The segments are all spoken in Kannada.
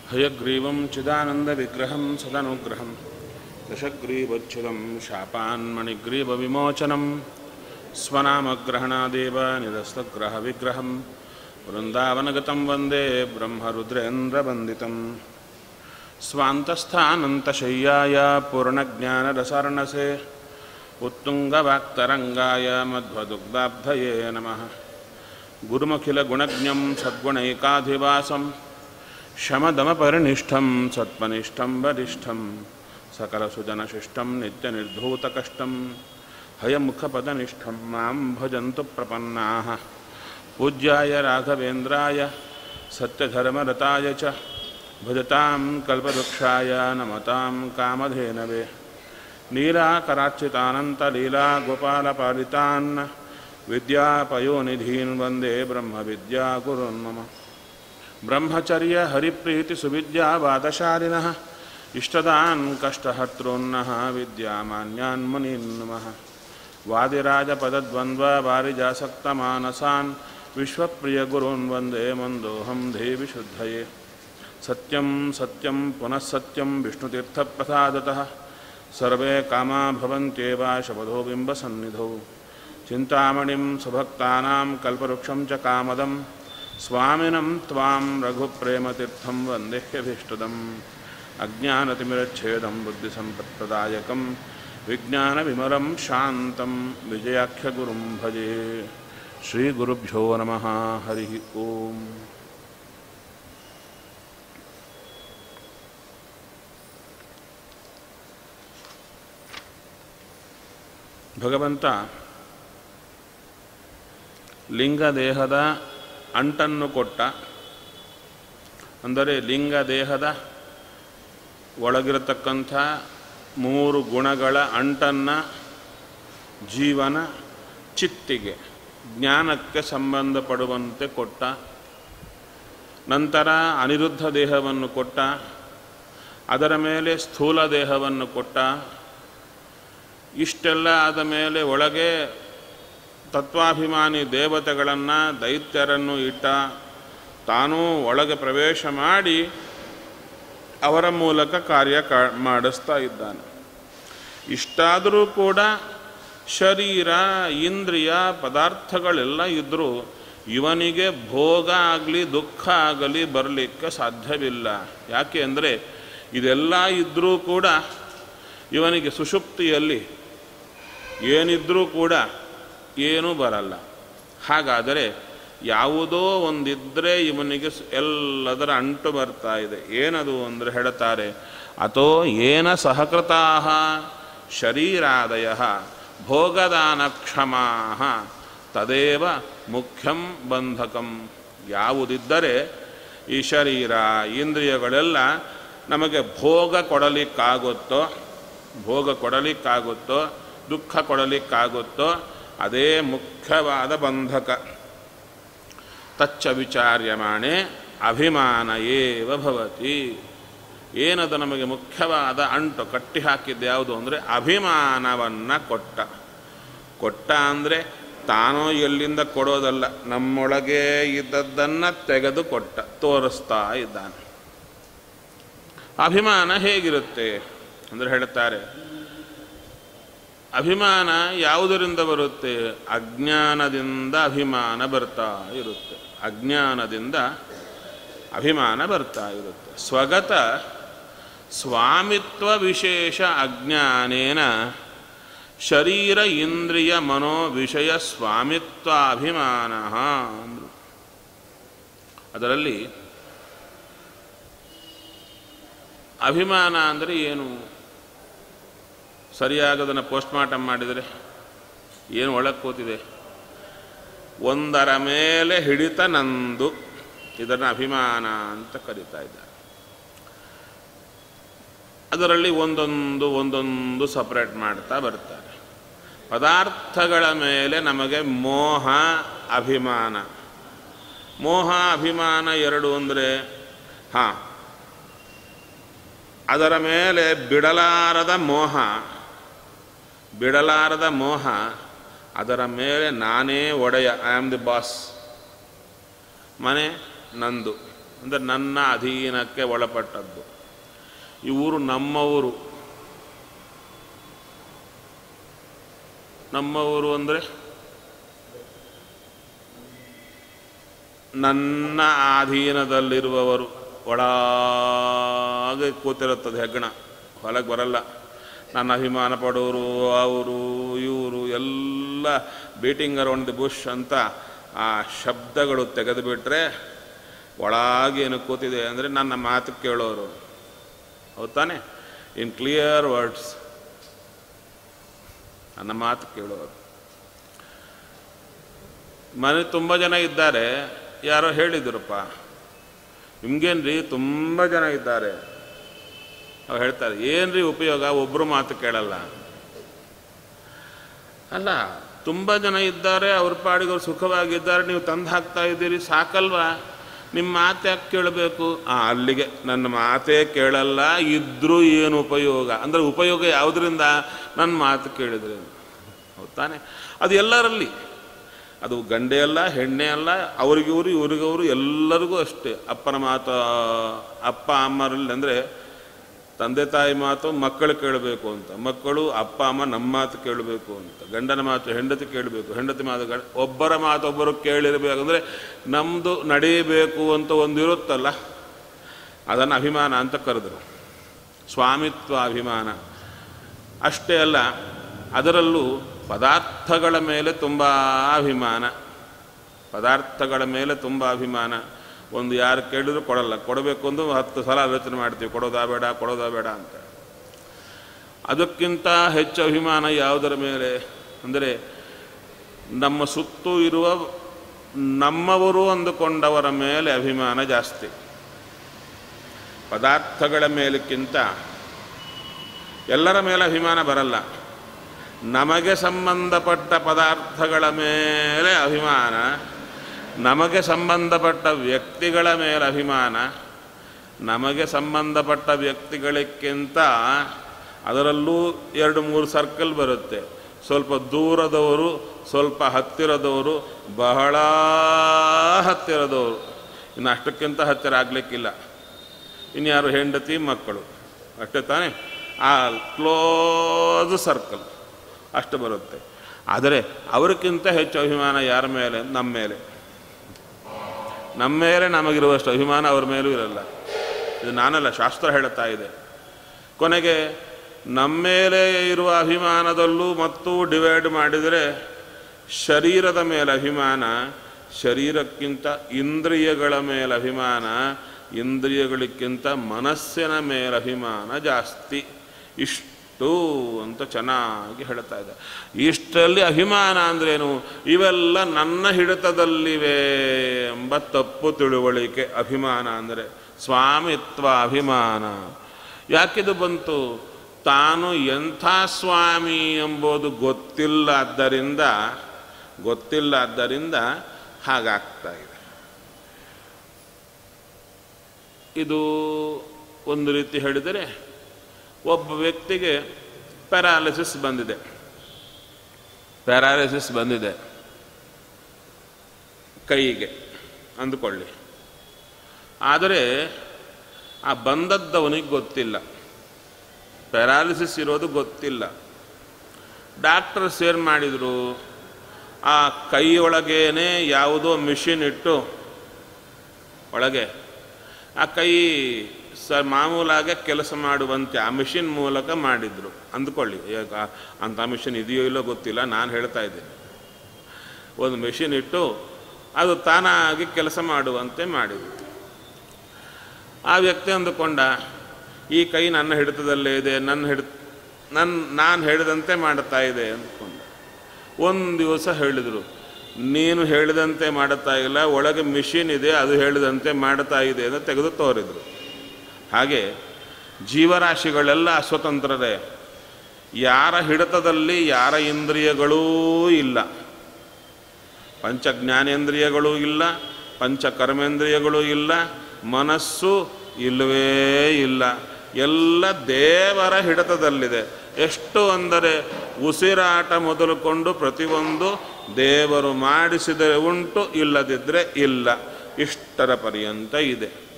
हयग्रीवं चिदानन्दविग्रहं सदनुग्रहं दशग्रीवच्छिदं शापान्मणिग्रीवविमोचनं स्वनामग्रहणादेव निरस्तग्रहविग्रहं वृन्दावनगतं वन्दे ब्रह्मरुद्रेन्द्रवन्दितं स्वान्तस्थानन्तशय्याय पूर्णज्ञानरसर्णसे उत्तुङ्गवाक्तरङ्गाय मध्वदुग्धाब्धये नमः गुरुमखिलगुणज्ञं सद्गुणैकाधिवासं शमदमपरिनिष्ठं सत्पनिष्ठं वरिष्ठं सकलसुजनशिष्टं नित्यनिर्धूतकष्टं हयमुखपदनिष्ठं मां भजन्तु प्रपन्नाः पूज्याय राघवेन्द्राय सत्यधर्मरताय च भजतां कल्पवृक्षाय नमतां कामधेनवे नीलाकरार्चितानन्तलीलागोपालपालितान् विद्यापयोनिधीन् वन्दे ब्रह्मविद्यागुरुन् मम ब्रह्मचर्यहरिप्रीतिसुविद्यावादशालिनः इष्टदान् कष्टहर्तॄन्नः विद्यामान्यान् मुनीन् नमः वादिराजपदद्वन्द्ववारिजासक्तमानसान् विश्वप्रियगुरून् वन्दे मन्दोऽहं देवि शुद्धये सत्यं सत्यं पुनः सत्यं विष्णुतीर्थप्रसादतः सर्वे कामा भवन्त्येव शपथो बिम्बसन्निधौ चिन्तामणिं सुभक्तानां कल्पवृक्षं च कामदं स्वामिनं त्वां रघुप्रेमतीर्थं वन्देह्यभीष्टदम् अज्ञानतिमिरच्छेदं बुद्धिसम्पत्प्रदायकं विज्ञानविमलं शान्तं विजयाख्यगुरुं भजे श्रीगुरुभ्यो नमः हरिः ओम् ಭಗವಂತ ಲಿಂಗದೇಹದ ಅಂಟನ್ನು ಕೊಟ್ಟ ಅಂದರೆ ಲಿಂಗದೇಹದ ಒಳಗಿರತಕ್ಕಂಥ ಮೂರು ಗುಣಗಳ ಅಂಟನ್ನು ಜೀವನ ಚಿತ್ತಿಗೆ ಜ್ಞಾನಕ್ಕೆ ಸಂಬಂಧಪಡುವಂತೆ ಕೊಟ್ಟ ನಂತರ ಅನಿರುದ್ಧ ದೇಹವನ್ನು ಕೊಟ್ಟ ಅದರ ಮೇಲೆ ಸ್ಥೂಲ ದೇಹವನ್ನು ಕೊಟ್ಟ ಇಷ್ಟೆಲ್ಲ ಆದ ಮೇಲೆ ಒಳಗೆ ತತ್ವಾಭಿಮಾನಿ ದೇವತೆಗಳನ್ನು ದೈತ್ಯರನ್ನು ಇಟ್ಟ ತಾನೂ ಒಳಗೆ ಪ್ರವೇಶ ಮಾಡಿ ಅವರ ಮೂಲಕ ಕಾರ್ಯ ಕಾ ಮಾಡಿಸ್ತಾ ಇದ್ದಾನೆ ಇಷ್ಟಾದರೂ ಕೂಡ ಶರೀರ ಇಂದ್ರಿಯ ಪದಾರ್ಥಗಳೆಲ್ಲ ಇದ್ದರೂ ಇವನಿಗೆ ಭೋಗ ಆಗಲಿ ದುಃಖ ಆಗಲಿ ಬರಲಿಕ್ಕೆ ಸಾಧ್ಯವಿಲ್ಲ ಯಾಕೆ ಅಂದರೆ ಇದೆಲ್ಲ ಇದ್ದರೂ ಕೂಡ ಇವನಿಗೆ ಸುಷುಪ್ತಿಯಲ್ಲಿ ಏನಿದ್ರೂ ಕೂಡ ಏನೂ ಬರಲ್ಲ ಹಾಗಾದರೆ ಯಾವುದೋ ಒಂದಿದ್ದರೆ ಇವನಿಗೆ ಎಲ್ಲದರ ಅಂಟು ಬರ್ತಾ ಇದೆ ಏನದು ಅಂದರೆ ಹೇಳ್ತಾರೆ ಅಥೋ ಏನ ಸಹಕೃತಾ ಶರೀರಾದಯ ಭೋಗದಾನಕ್ಷಮಾ ತದೇವ ಮುಖ್ಯಂ ಬಂಧಕಂ ಯಾವುದಿದ್ದರೆ ಈ ಶರೀರ ಇಂದ್ರಿಯಗಳೆಲ್ಲ ನಮಗೆ ಭೋಗ ಕೊಡಲಿಕ್ಕಾಗುತ್ತೋ ಭೋಗ ಕೊಡಲಿಕ್ಕಾಗುತ್ತೋ ದುಃಖ ಕೊಡಲಿಕ್ಕಾಗುತ್ತೋ ಅದೇ ಮುಖ್ಯವಾದ ಬಂಧಕ ತಚ್ಚ ವಿಚಾರ್ಯಮಾಣೆ ಅಭಿಮಾನ ಏವ ಭವತಿ ಏನದು ನಮಗೆ ಮುಖ್ಯವಾದ ಅಂಟು ಕಟ್ಟಿ ಹಾಕಿದ್ದು ಯಾವುದು ಅಂದರೆ ಅಭಿಮಾನವನ್ನು ಕೊಟ್ಟ ಕೊಟ್ಟ ಅಂದರೆ ತಾನೋ ಎಲ್ಲಿಂದ ಕೊಡೋದಲ್ಲ ನಮ್ಮೊಳಗೆ ಇದ್ದದ್ದನ್ನು ತೆಗೆದು ಕೊಟ್ಟ ತೋರಿಸ್ತಾ ಇದ್ದಾನೆ ಅಭಿಮಾನ ಹೇಗಿರುತ್ತೆ ಅಂದರೆ ಹೇಳುತ್ತಾರೆ ಅಭಿಮಾನ ಯಾವುದರಿಂದ ಬರುತ್ತೆ ಅಜ್ಞಾನದಿಂದ ಅಭಿಮಾನ ಬರ್ತಾ ಇರುತ್ತೆ ಅಜ್ಞಾನದಿಂದ ಅಭಿಮಾನ ಬರ್ತಾ ಇರುತ್ತೆ ಸ್ವಗತ ಸ್ವಾಮಿತ್ವ ವಿಶೇಷ ಅಜ್ಞಾನೇನ ಶರೀರ ಇಂದ್ರಿಯ ಮನೋ ವಿಷಯ ಸ್ವಾಮಿತ್ವಾಭಿಮಾನ ಅಂದರು ಅದರಲ್ಲಿ ಅಭಿಮಾನ ಅಂದರೆ ಏನು ಸರಿಯಾಗಿ ಅದನ್ನು ಪೋಸ್ಟ್ಮಾರ್ಟಮ್ ಮಾಡಿದರೆ ಏನು ಒಳಗೆ ಕೂತಿದೆ ಒಂದರ ಮೇಲೆ ಹಿಡಿತ ನಂದು ಇದನ್ನು ಅಭಿಮಾನ ಅಂತ ಕರೀತಾ ಇದ್ದಾರೆ ಅದರಲ್ಲಿ ಒಂದೊಂದು ಒಂದೊಂದು ಸಪ್ರೇಟ್ ಮಾಡ್ತಾ ಬರ್ತಾರೆ ಪದಾರ್ಥಗಳ ಮೇಲೆ ನಮಗೆ ಮೋಹ ಅಭಿಮಾನ ಮೋಹ ಅಭಿಮಾನ ಎರಡು ಅಂದರೆ ಹಾಂ ಅದರ ಮೇಲೆ ಬಿಡಲಾರದ ಮೋಹ ಬಿಡಲಾರದ ಮೋಹ ಅದರ ಮೇಲೆ ನಾನೇ ಒಡೆಯ ಐ ಆಮ್ ದಿ ಬಾಸ್ ಮನೆ ನಂದು ಅಂದರೆ ನನ್ನ ಅಧೀನಕ್ಕೆ ಒಳಪಟ್ಟದ್ದು ಈ ಊರು ನಮ್ಮ ಊರು ನಮ್ಮ ಊರು ಅಂದರೆ ನನ್ನ ಅಧೀನದಲ್ಲಿರುವವರು ಒಳಗೆ ಕೂತಿರುತ್ತದೆ ಹೆಗ್ಗಣ ಹೊಲಗೆ ಬರಲ್ಲ ನನ್ನ ಅಭಿಮಾನ ಪಡೋರು ಅವರು ಇವರು ಎಲ್ಲ ಬೀಟಿಂಗ್ ಅರೌಂಡ್ ದಿ ಬುಷ್ ಅಂತ ಆ ಶಬ್ದಗಳು ತೆಗೆದುಬಿಟ್ರೆ ಒಳಗೆ ಏನು ಕೂತಿದೆ ಅಂದರೆ ನನ್ನ ಮಾತು ಕೇಳೋರು ಹೌದ್ ತಾನೆ ಇನ್ ಕ್ಲಿಯರ್ ವರ್ಡ್ಸ್ ನನ್ನ ಮಾತು ಕೇಳೋರು ಮನೆ ತುಂಬ ಜನ ಇದ್ದಾರೆ ಯಾರೋ ಹೇಳಿದ್ರಪ್ಪ ನಿಮ್ಗೇನ್ರಿ ತುಂಬ ಜನ ಇದ್ದಾರೆ ಅವ್ರು ಹೇಳ್ತಾರೆ ಏನ್ರಿ ಉಪಯೋಗ ಒಬ್ಬರು ಮಾತು ಕೇಳಲ್ಲ ಅಲ್ಲ ತುಂಬ ಜನ ಇದ್ದಾರೆ ಅವ್ರ ಪಾಡಿಗೆ ಅವ್ರು ಸುಖವಾಗಿದ್ದಾರೆ ನೀವು ತಂದು ಹಾಕ್ತಾ ಇದ್ದೀರಿ ಸಾಕಲ್ವಾ ನಿಮ್ಮ ಮಾತು ಯಾಕೆ ಕೇಳಬೇಕು ಆ ಅಲ್ಲಿಗೆ ನನ್ನ ಮಾತೇ ಕೇಳಲ್ಲ ಇದ್ರೂ ಏನು ಉಪಯೋಗ ಅಂದರೆ ಉಪಯೋಗ ಯಾವುದರಿಂದ ನನ್ನ ಮಾತು ಕೇಳಿದ್ರೆ ಹೌದ್ ತಾನೆ ಅದು ಎಲ್ಲರಲ್ಲಿ ಅದು ಗಂಡೆ ಅಲ್ಲ ಹೆಣ್ಣೆ ಅಲ್ಲ ಅವ್ರಿಗಿವರು ಇವ್ರಿಗವರು ಎಲ್ಲರಿಗೂ ಅಷ್ಟೇ ಅಪ್ಪನ ಮಾತು ಅಪ್ಪ ಅಮ್ಮರಲ್ಲಿ ಅಂದರೆ ತಂದೆ ತಾಯಿ ಮಾತು ಮಕ್ಕಳು ಕೇಳಬೇಕು ಅಂತ ಮಕ್ಕಳು ಅಪ್ಪ ಅಮ್ಮ ನಮ್ಮ ಮಾತು ಕೇಳಬೇಕು ಅಂತ ಗಂಡನ ಮಾತು ಹೆಂಡತಿ ಕೇಳಬೇಕು ಹೆಂಡತಿ ಮಾತು ಗಂಡ ಒಬ್ಬರ ಮಾತು ಒಬ್ಬರು ಕೇಳಿರಬೇಕಂದ್ರೆ ನಮ್ಮದು ನಡೆಯಬೇಕು ಅಂತ ಒಂದು ಇರುತ್ತಲ್ಲ ಅದನ್ನು ಅಭಿಮಾನ ಅಂತ ಕರೆದರು ಸ್ವಾಮಿತ್ವ ಅಭಿಮಾನ ಅಷ್ಟೇ ಅಲ್ಲ ಅದರಲ್ಲೂ ಪದಾರ್ಥಗಳ ಮೇಲೆ ತುಂಬ ಅಭಿಮಾನ ಪದಾರ್ಥಗಳ ಮೇಲೆ ತುಂಬ ಅಭಿಮಾನ ಒಂದು ಯಾರು ಕೇಳಿದ್ರು ಕೊಡಲ್ಲ ಕೊಡಬೇಕು ಅಂದು ಹತ್ತು ಸಲ ಆಲೋಚನೆ ಮಾಡ್ತೀವಿ ಕೊಡೋದಾ ಬೇಡ ಕೊಡೋದಾ ಬೇಡ ಅಂತ ಅದಕ್ಕಿಂತ ಹೆಚ್ಚು ಅಭಿಮಾನ ಯಾವುದರ ಮೇಲೆ ಅಂದರೆ ನಮ್ಮ ಸುತ್ತೂ ಇರುವ ನಮ್ಮವರು ಅಂದುಕೊಂಡವರ ಮೇಲೆ ಅಭಿಮಾನ ಜಾಸ್ತಿ ಪದಾರ್ಥಗಳ ಮೇಲಕ್ಕಿಂತ ಎಲ್ಲರ ಮೇಲೆ ಅಭಿಮಾನ ಬರಲ್ಲ ನಮಗೆ ಸಂಬಂಧಪಟ್ಟ ಪದಾರ್ಥಗಳ ಮೇಲೆ ಅಭಿಮಾನ ನಮಗೆ ಸಂಬಂಧಪಟ್ಟ ವ್ಯಕ್ತಿಗಳ ಮೇಲೆ ಅಭಿಮಾನ ನಮಗೆ ಸಂಬಂಧಪಟ್ಟ ವ್ಯಕ್ತಿಗಳಕ್ಕಿಂತ ಅದರಲ್ಲೂ ಎರಡು ಮೂರು ಸರ್ಕಲ್ ಬರುತ್ತೆ ಸ್ವಲ್ಪ ದೂರದವರು ಸ್ವಲ್ಪ ಹತ್ತಿರದವರು ಬಹಳ ಹತ್ತಿರದವರು ಇನ್ನು ಅಷ್ಟಕ್ಕಿಂತ ಹತ್ತಿರ ಆಗಲಿಕ್ಕಿಲ್ಲ ಇನ್ಯಾರು ಹೆಂಡತಿ ಮಕ್ಕಳು ಅಷ್ಟೇ ತಾನೇ ಆ ಕ್ಲೋಸ್ ಸರ್ಕಲ್ ಅಷ್ಟು ಬರುತ್ತೆ ಆದರೆ ಅವರಿಗಿಂತ ಹೆಚ್ಚು ಅಭಿಮಾನ ಯಾರ ಮೇಲೆ ನಮ್ಮ ಮೇಲೆ ನಮ್ಮ ಮೇಲೆ ನಮಗಿರುವಷ್ಟು ಅಭಿಮಾನ ಅವ್ರ ಮೇಲೂ ಇರಲ್ಲ ಇದು ನಾನಲ್ಲ ಶಾಸ್ತ್ರ ಹೇಳುತ್ತಾ ಇದೆ ಕೊನೆಗೆ ನಮ್ಮ ಮೇಲೆ ಇರುವ ಅಭಿಮಾನದಲ್ಲೂ ಮತ್ತು ಡಿವೈಡ್ ಮಾಡಿದರೆ ಶರೀರದ ಮೇಲೆ ಅಭಿಮಾನ ಶರೀರಕ್ಕಿಂತ ಇಂದ್ರಿಯಗಳ ಮೇಲೆ ಅಭಿಮಾನ ಇಂದ್ರಿಯಗಳಿಗಿಂತ ಮನಸ್ಸಿನ ಮೇಲೆ ಅಭಿಮಾನ ಜಾಸ್ತಿ ಇಷ್ಟು ಅಂತ ಚೆನ್ನಾಗಿ ಹೇಳ್ತಾ ಇದೆ ಇಷ್ಟರಲ್ಲಿ ಅಭಿಮಾನ ಅಂದ್ರೇನು ಇವೆಲ್ಲ ನನ್ನ ಹಿಡಿತದಲ್ಲಿವೆ ಎಂಬ ತಪ್ಪು ತಿಳುವಳಿಕೆ ಅಭಿಮಾನ ಅಂದರೆ ಸ್ವಾಮಿತ್ವ ಅಭಿಮಾನ ಯಾಕಿದು ಬಂತು ತಾನು ಎಂಥ ಸ್ವಾಮಿ ಎಂಬುದು ಗೊತ್ತಿಲ್ಲ ಆದ್ದರಿಂದ ಗೊತ್ತಿಲ್ಲ ಆದ್ದರಿಂದ ಹಾಗಾಗ್ತಾ ಇದೆ ಇದು ಒಂದು ರೀತಿ ಹೇಳಿದರೆ ಒಬ್ಬ ವ್ಯಕ್ತಿಗೆ ಪ್ಯಾರಾಲಿಸಿಸ್ ಬಂದಿದೆ ಪ್ಯಾರಾಲಿಸಿಸ್ ಬಂದಿದೆ ಕೈಗೆ ಅಂದುಕೊಳ್ಳಿ ಆದರೆ ಆ ಬಂದದ್ದವನಿಗೆ ಗೊತ್ತಿಲ್ಲ ಪ್ಯಾರಾಲಿಸಿಸ್ ಇರೋದು ಗೊತ್ತಿಲ್ಲ ಡಾಕ್ಟರ್ಸ್ ಏನು ಮಾಡಿದರು ಆ ಕೈಯೊಳಗೇನೆ ಯಾವುದೋ ಮಿಷಿನ್ ಇಟ್ಟು ಒಳಗೆ ಆ ಕೈ ಸ ಮಾಮೂಲಾಗೆ ಕೆಲಸ ಮಾಡುವಂತೆ ಆ ಮಿಷಿನ್ ಮೂಲಕ ಮಾಡಿದರು ಅಂದ್ಕೊಳ್ಳಿ ಈಗ ಅಂಥ ಮಿಷಿನ್ ಇದೆಯೋ ಇಲ್ಲೋ ಗೊತ್ತಿಲ್ಲ ನಾನು ಹೇಳ್ತಾ ಇದ್ದೀನಿ ಒಂದು ಮಿಷಿನ್ ಇಟ್ಟು ಅದು ತಾನಾಗಿ ಕೆಲಸ ಮಾಡುವಂತೆ ಮಾಡಿದರು ಆ ವ್ಯಕ್ತಿ ಅಂದುಕೊಂಡ ಈ ಕೈ ನನ್ನ ಹಿಡಿತದಲ್ಲೇ ಇದೆ ನನ್ನ ಹಿಡಿ ನನ್ನ ನಾನು ಹೇಳಿದಂತೆ ಮಾಡ್ತಾ ಇದೆ ಅಂದ್ಕೊಂಡ ಒಂದು ದಿವಸ ಹೇಳಿದರು ನೀನು ಹೇಳಿದಂತೆ ಮಾಡುತ್ತಾ ಇಲ್ಲ ಒಳಗೆ ಮಿಷಿನ್ ಇದೆ ಅದು ಹೇಳಿದಂತೆ ಮಾಡುತ್ತಾ ಇದೆ ಅಂತ ತೆಗೆದು ತೋರಿದರು ಹಾಗೆ ಜೀವರಾಶಿಗಳೆಲ್ಲ ಸ್ವತಂತ್ರರೇ ಯಾರ ಹಿಡಿತದಲ್ಲಿ ಯಾರ ಇಂದ್ರಿಯಗಳೂ ಇಲ್ಲ ಪಂಚ ಜ್ಞಾನೇಂದ್ರಿಯಗಳೂ ಇಲ್ಲ ಪಂಚ ಕರ್ಮೇಂದ್ರಿಯಗಳೂ ಇಲ್ಲ ಮನಸ್ಸು ಇಲ್ಲವೇ ಇಲ್ಲ ಎಲ್ಲ ದೇವರ ಹಿಡಿತದಲ್ಲಿದೆ ಎಷ್ಟು ಅಂದರೆ ಉಸಿರಾಟ ಮೊದಲುಕೊಂಡು ಪ್ರತಿಯೊಂದು ದೇವರು ಮಾಡಿಸಿದರೆ ಉಂಟು ಇಲ್ಲದಿದ್ದರೆ ಇಲ್ಲ ಇಷ್ಟರ ಪರ್ಯಂತ ಇದೆ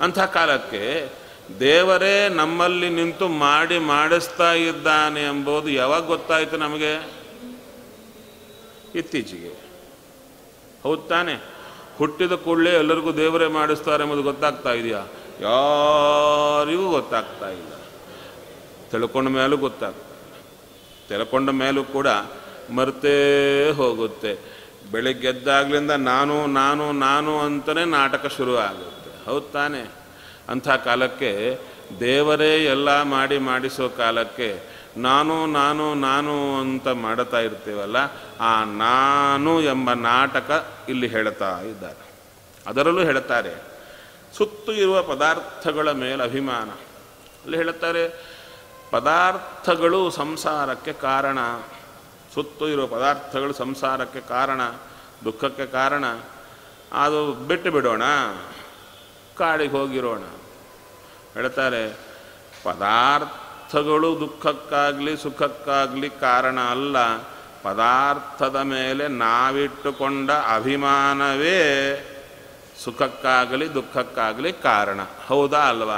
ಅಂಥ ಕಾಲಕ್ಕೆ ದೇವರೇ ನಮ್ಮಲ್ಲಿ ನಿಂತು ಮಾಡಿ ಮಾಡಿಸ್ತಾ ಇದ್ದಾನೆ ಎಂಬುದು ಯಾವಾಗ ಗೊತ್ತಾಯಿತು ನಮಗೆ ಇತ್ತೀಚೆಗೆ ಹೌದು ತಾನೆ ಹುಟ್ಟಿದ ಕೂಡಲೇ ಎಲ್ಲರಿಗೂ ದೇವರೇ ಮಾಡಿಸ್ತಾರೆ ಎಂಬುದು ಗೊತ್ತಾಗ್ತಾ ಇದೆಯಾ ಯಾರಿಗೂ ಗೊತ್ತಾಗ್ತಾ ಇಲ್ಲ ತಿಳ್ಕೊಂಡ ಮೇಲೂ ಗೊತ್ತಾಗ್ತಾ ಇಲ್ಲ ತಿಳ್ಕೊಂಡ ಮೇಲೂ ಕೂಡ ಮರ್ತೇ ಹೋಗುತ್ತೆ ಬೆಳಿಗ್ಗೆ ಎದ್ದಾಗ್ಲಿಂದ ನಾನು ನಾನು ನಾನು ಅಂತಲೇ ನಾಟಕ ಶುರು ಆಗುತ್ತೆ ಹೌದು ತಾನೆ ಅಂಥ ಕಾಲಕ್ಕೆ ದೇವರೇ ಎಲ್ಲ ಮಾಡಿ ಮಾಡಿಸೋ ಕಾಲಕ್ಕೆ ನಾನು ನಾನು ನಾನು ಅಂತ ಮಾಡ್ತಾ ಇರ್ತೀವಲ್ಲ ಆ ನಾನು ಎಂಬ ನಾಟಕ ಇಲ್ಲಿ ಹೇಳ್ತಾ ಇದ್ದಾರೆ ಅದರಲ್ಲೂ ಹೇಳ್ತಾರೆ ಸುತ್ತು ಇರುವ ಪದಾರ್ಥಗಳ ಮೇಲೆ ಅಭಿಮಾನ ಅಲ್ಲಿ ಹೇಳುತ್ತಾರೆ ಪದಾರ್ಥಗಳು ಸಂಸಾರಕ್ಕೆ ಕಾರಣ ಸುತ್ತು ಇರುವ ಪದಾರ್ಥಗಳು ಸಂಸಾರಕ್ಕೆ ಕಾರಣ ದುಃಖಕ್ಕೆ ಕಾರಣ ಅದು ಬಿಟ್ಟು ಬಿಡೋಣ ಕಾಡಿಗೆ ಹೋಗಿರೋಣ ಹೇಳ್ತಾರೆ ಪದಾರ್ಥಗಳು ದುಃಖಕ್ಕಾಗಲಿ ಸುಖಕ್ಕಾಗಲಿ ಕಾರಣ ಅಲ್ಲ ಪದಾರ್ಥದ ಮೇಲೆ ನಾವಿಟ್ಟುಕೊಂಡ ಅಭಿಮಾನವೇ ಸುಖಕ್ಕಾಗಲಿ ದುಃಖಕ್ಕಾಗಲಿ ಕಾರಣ ಹೌದಾ ಅಲ್ವಾ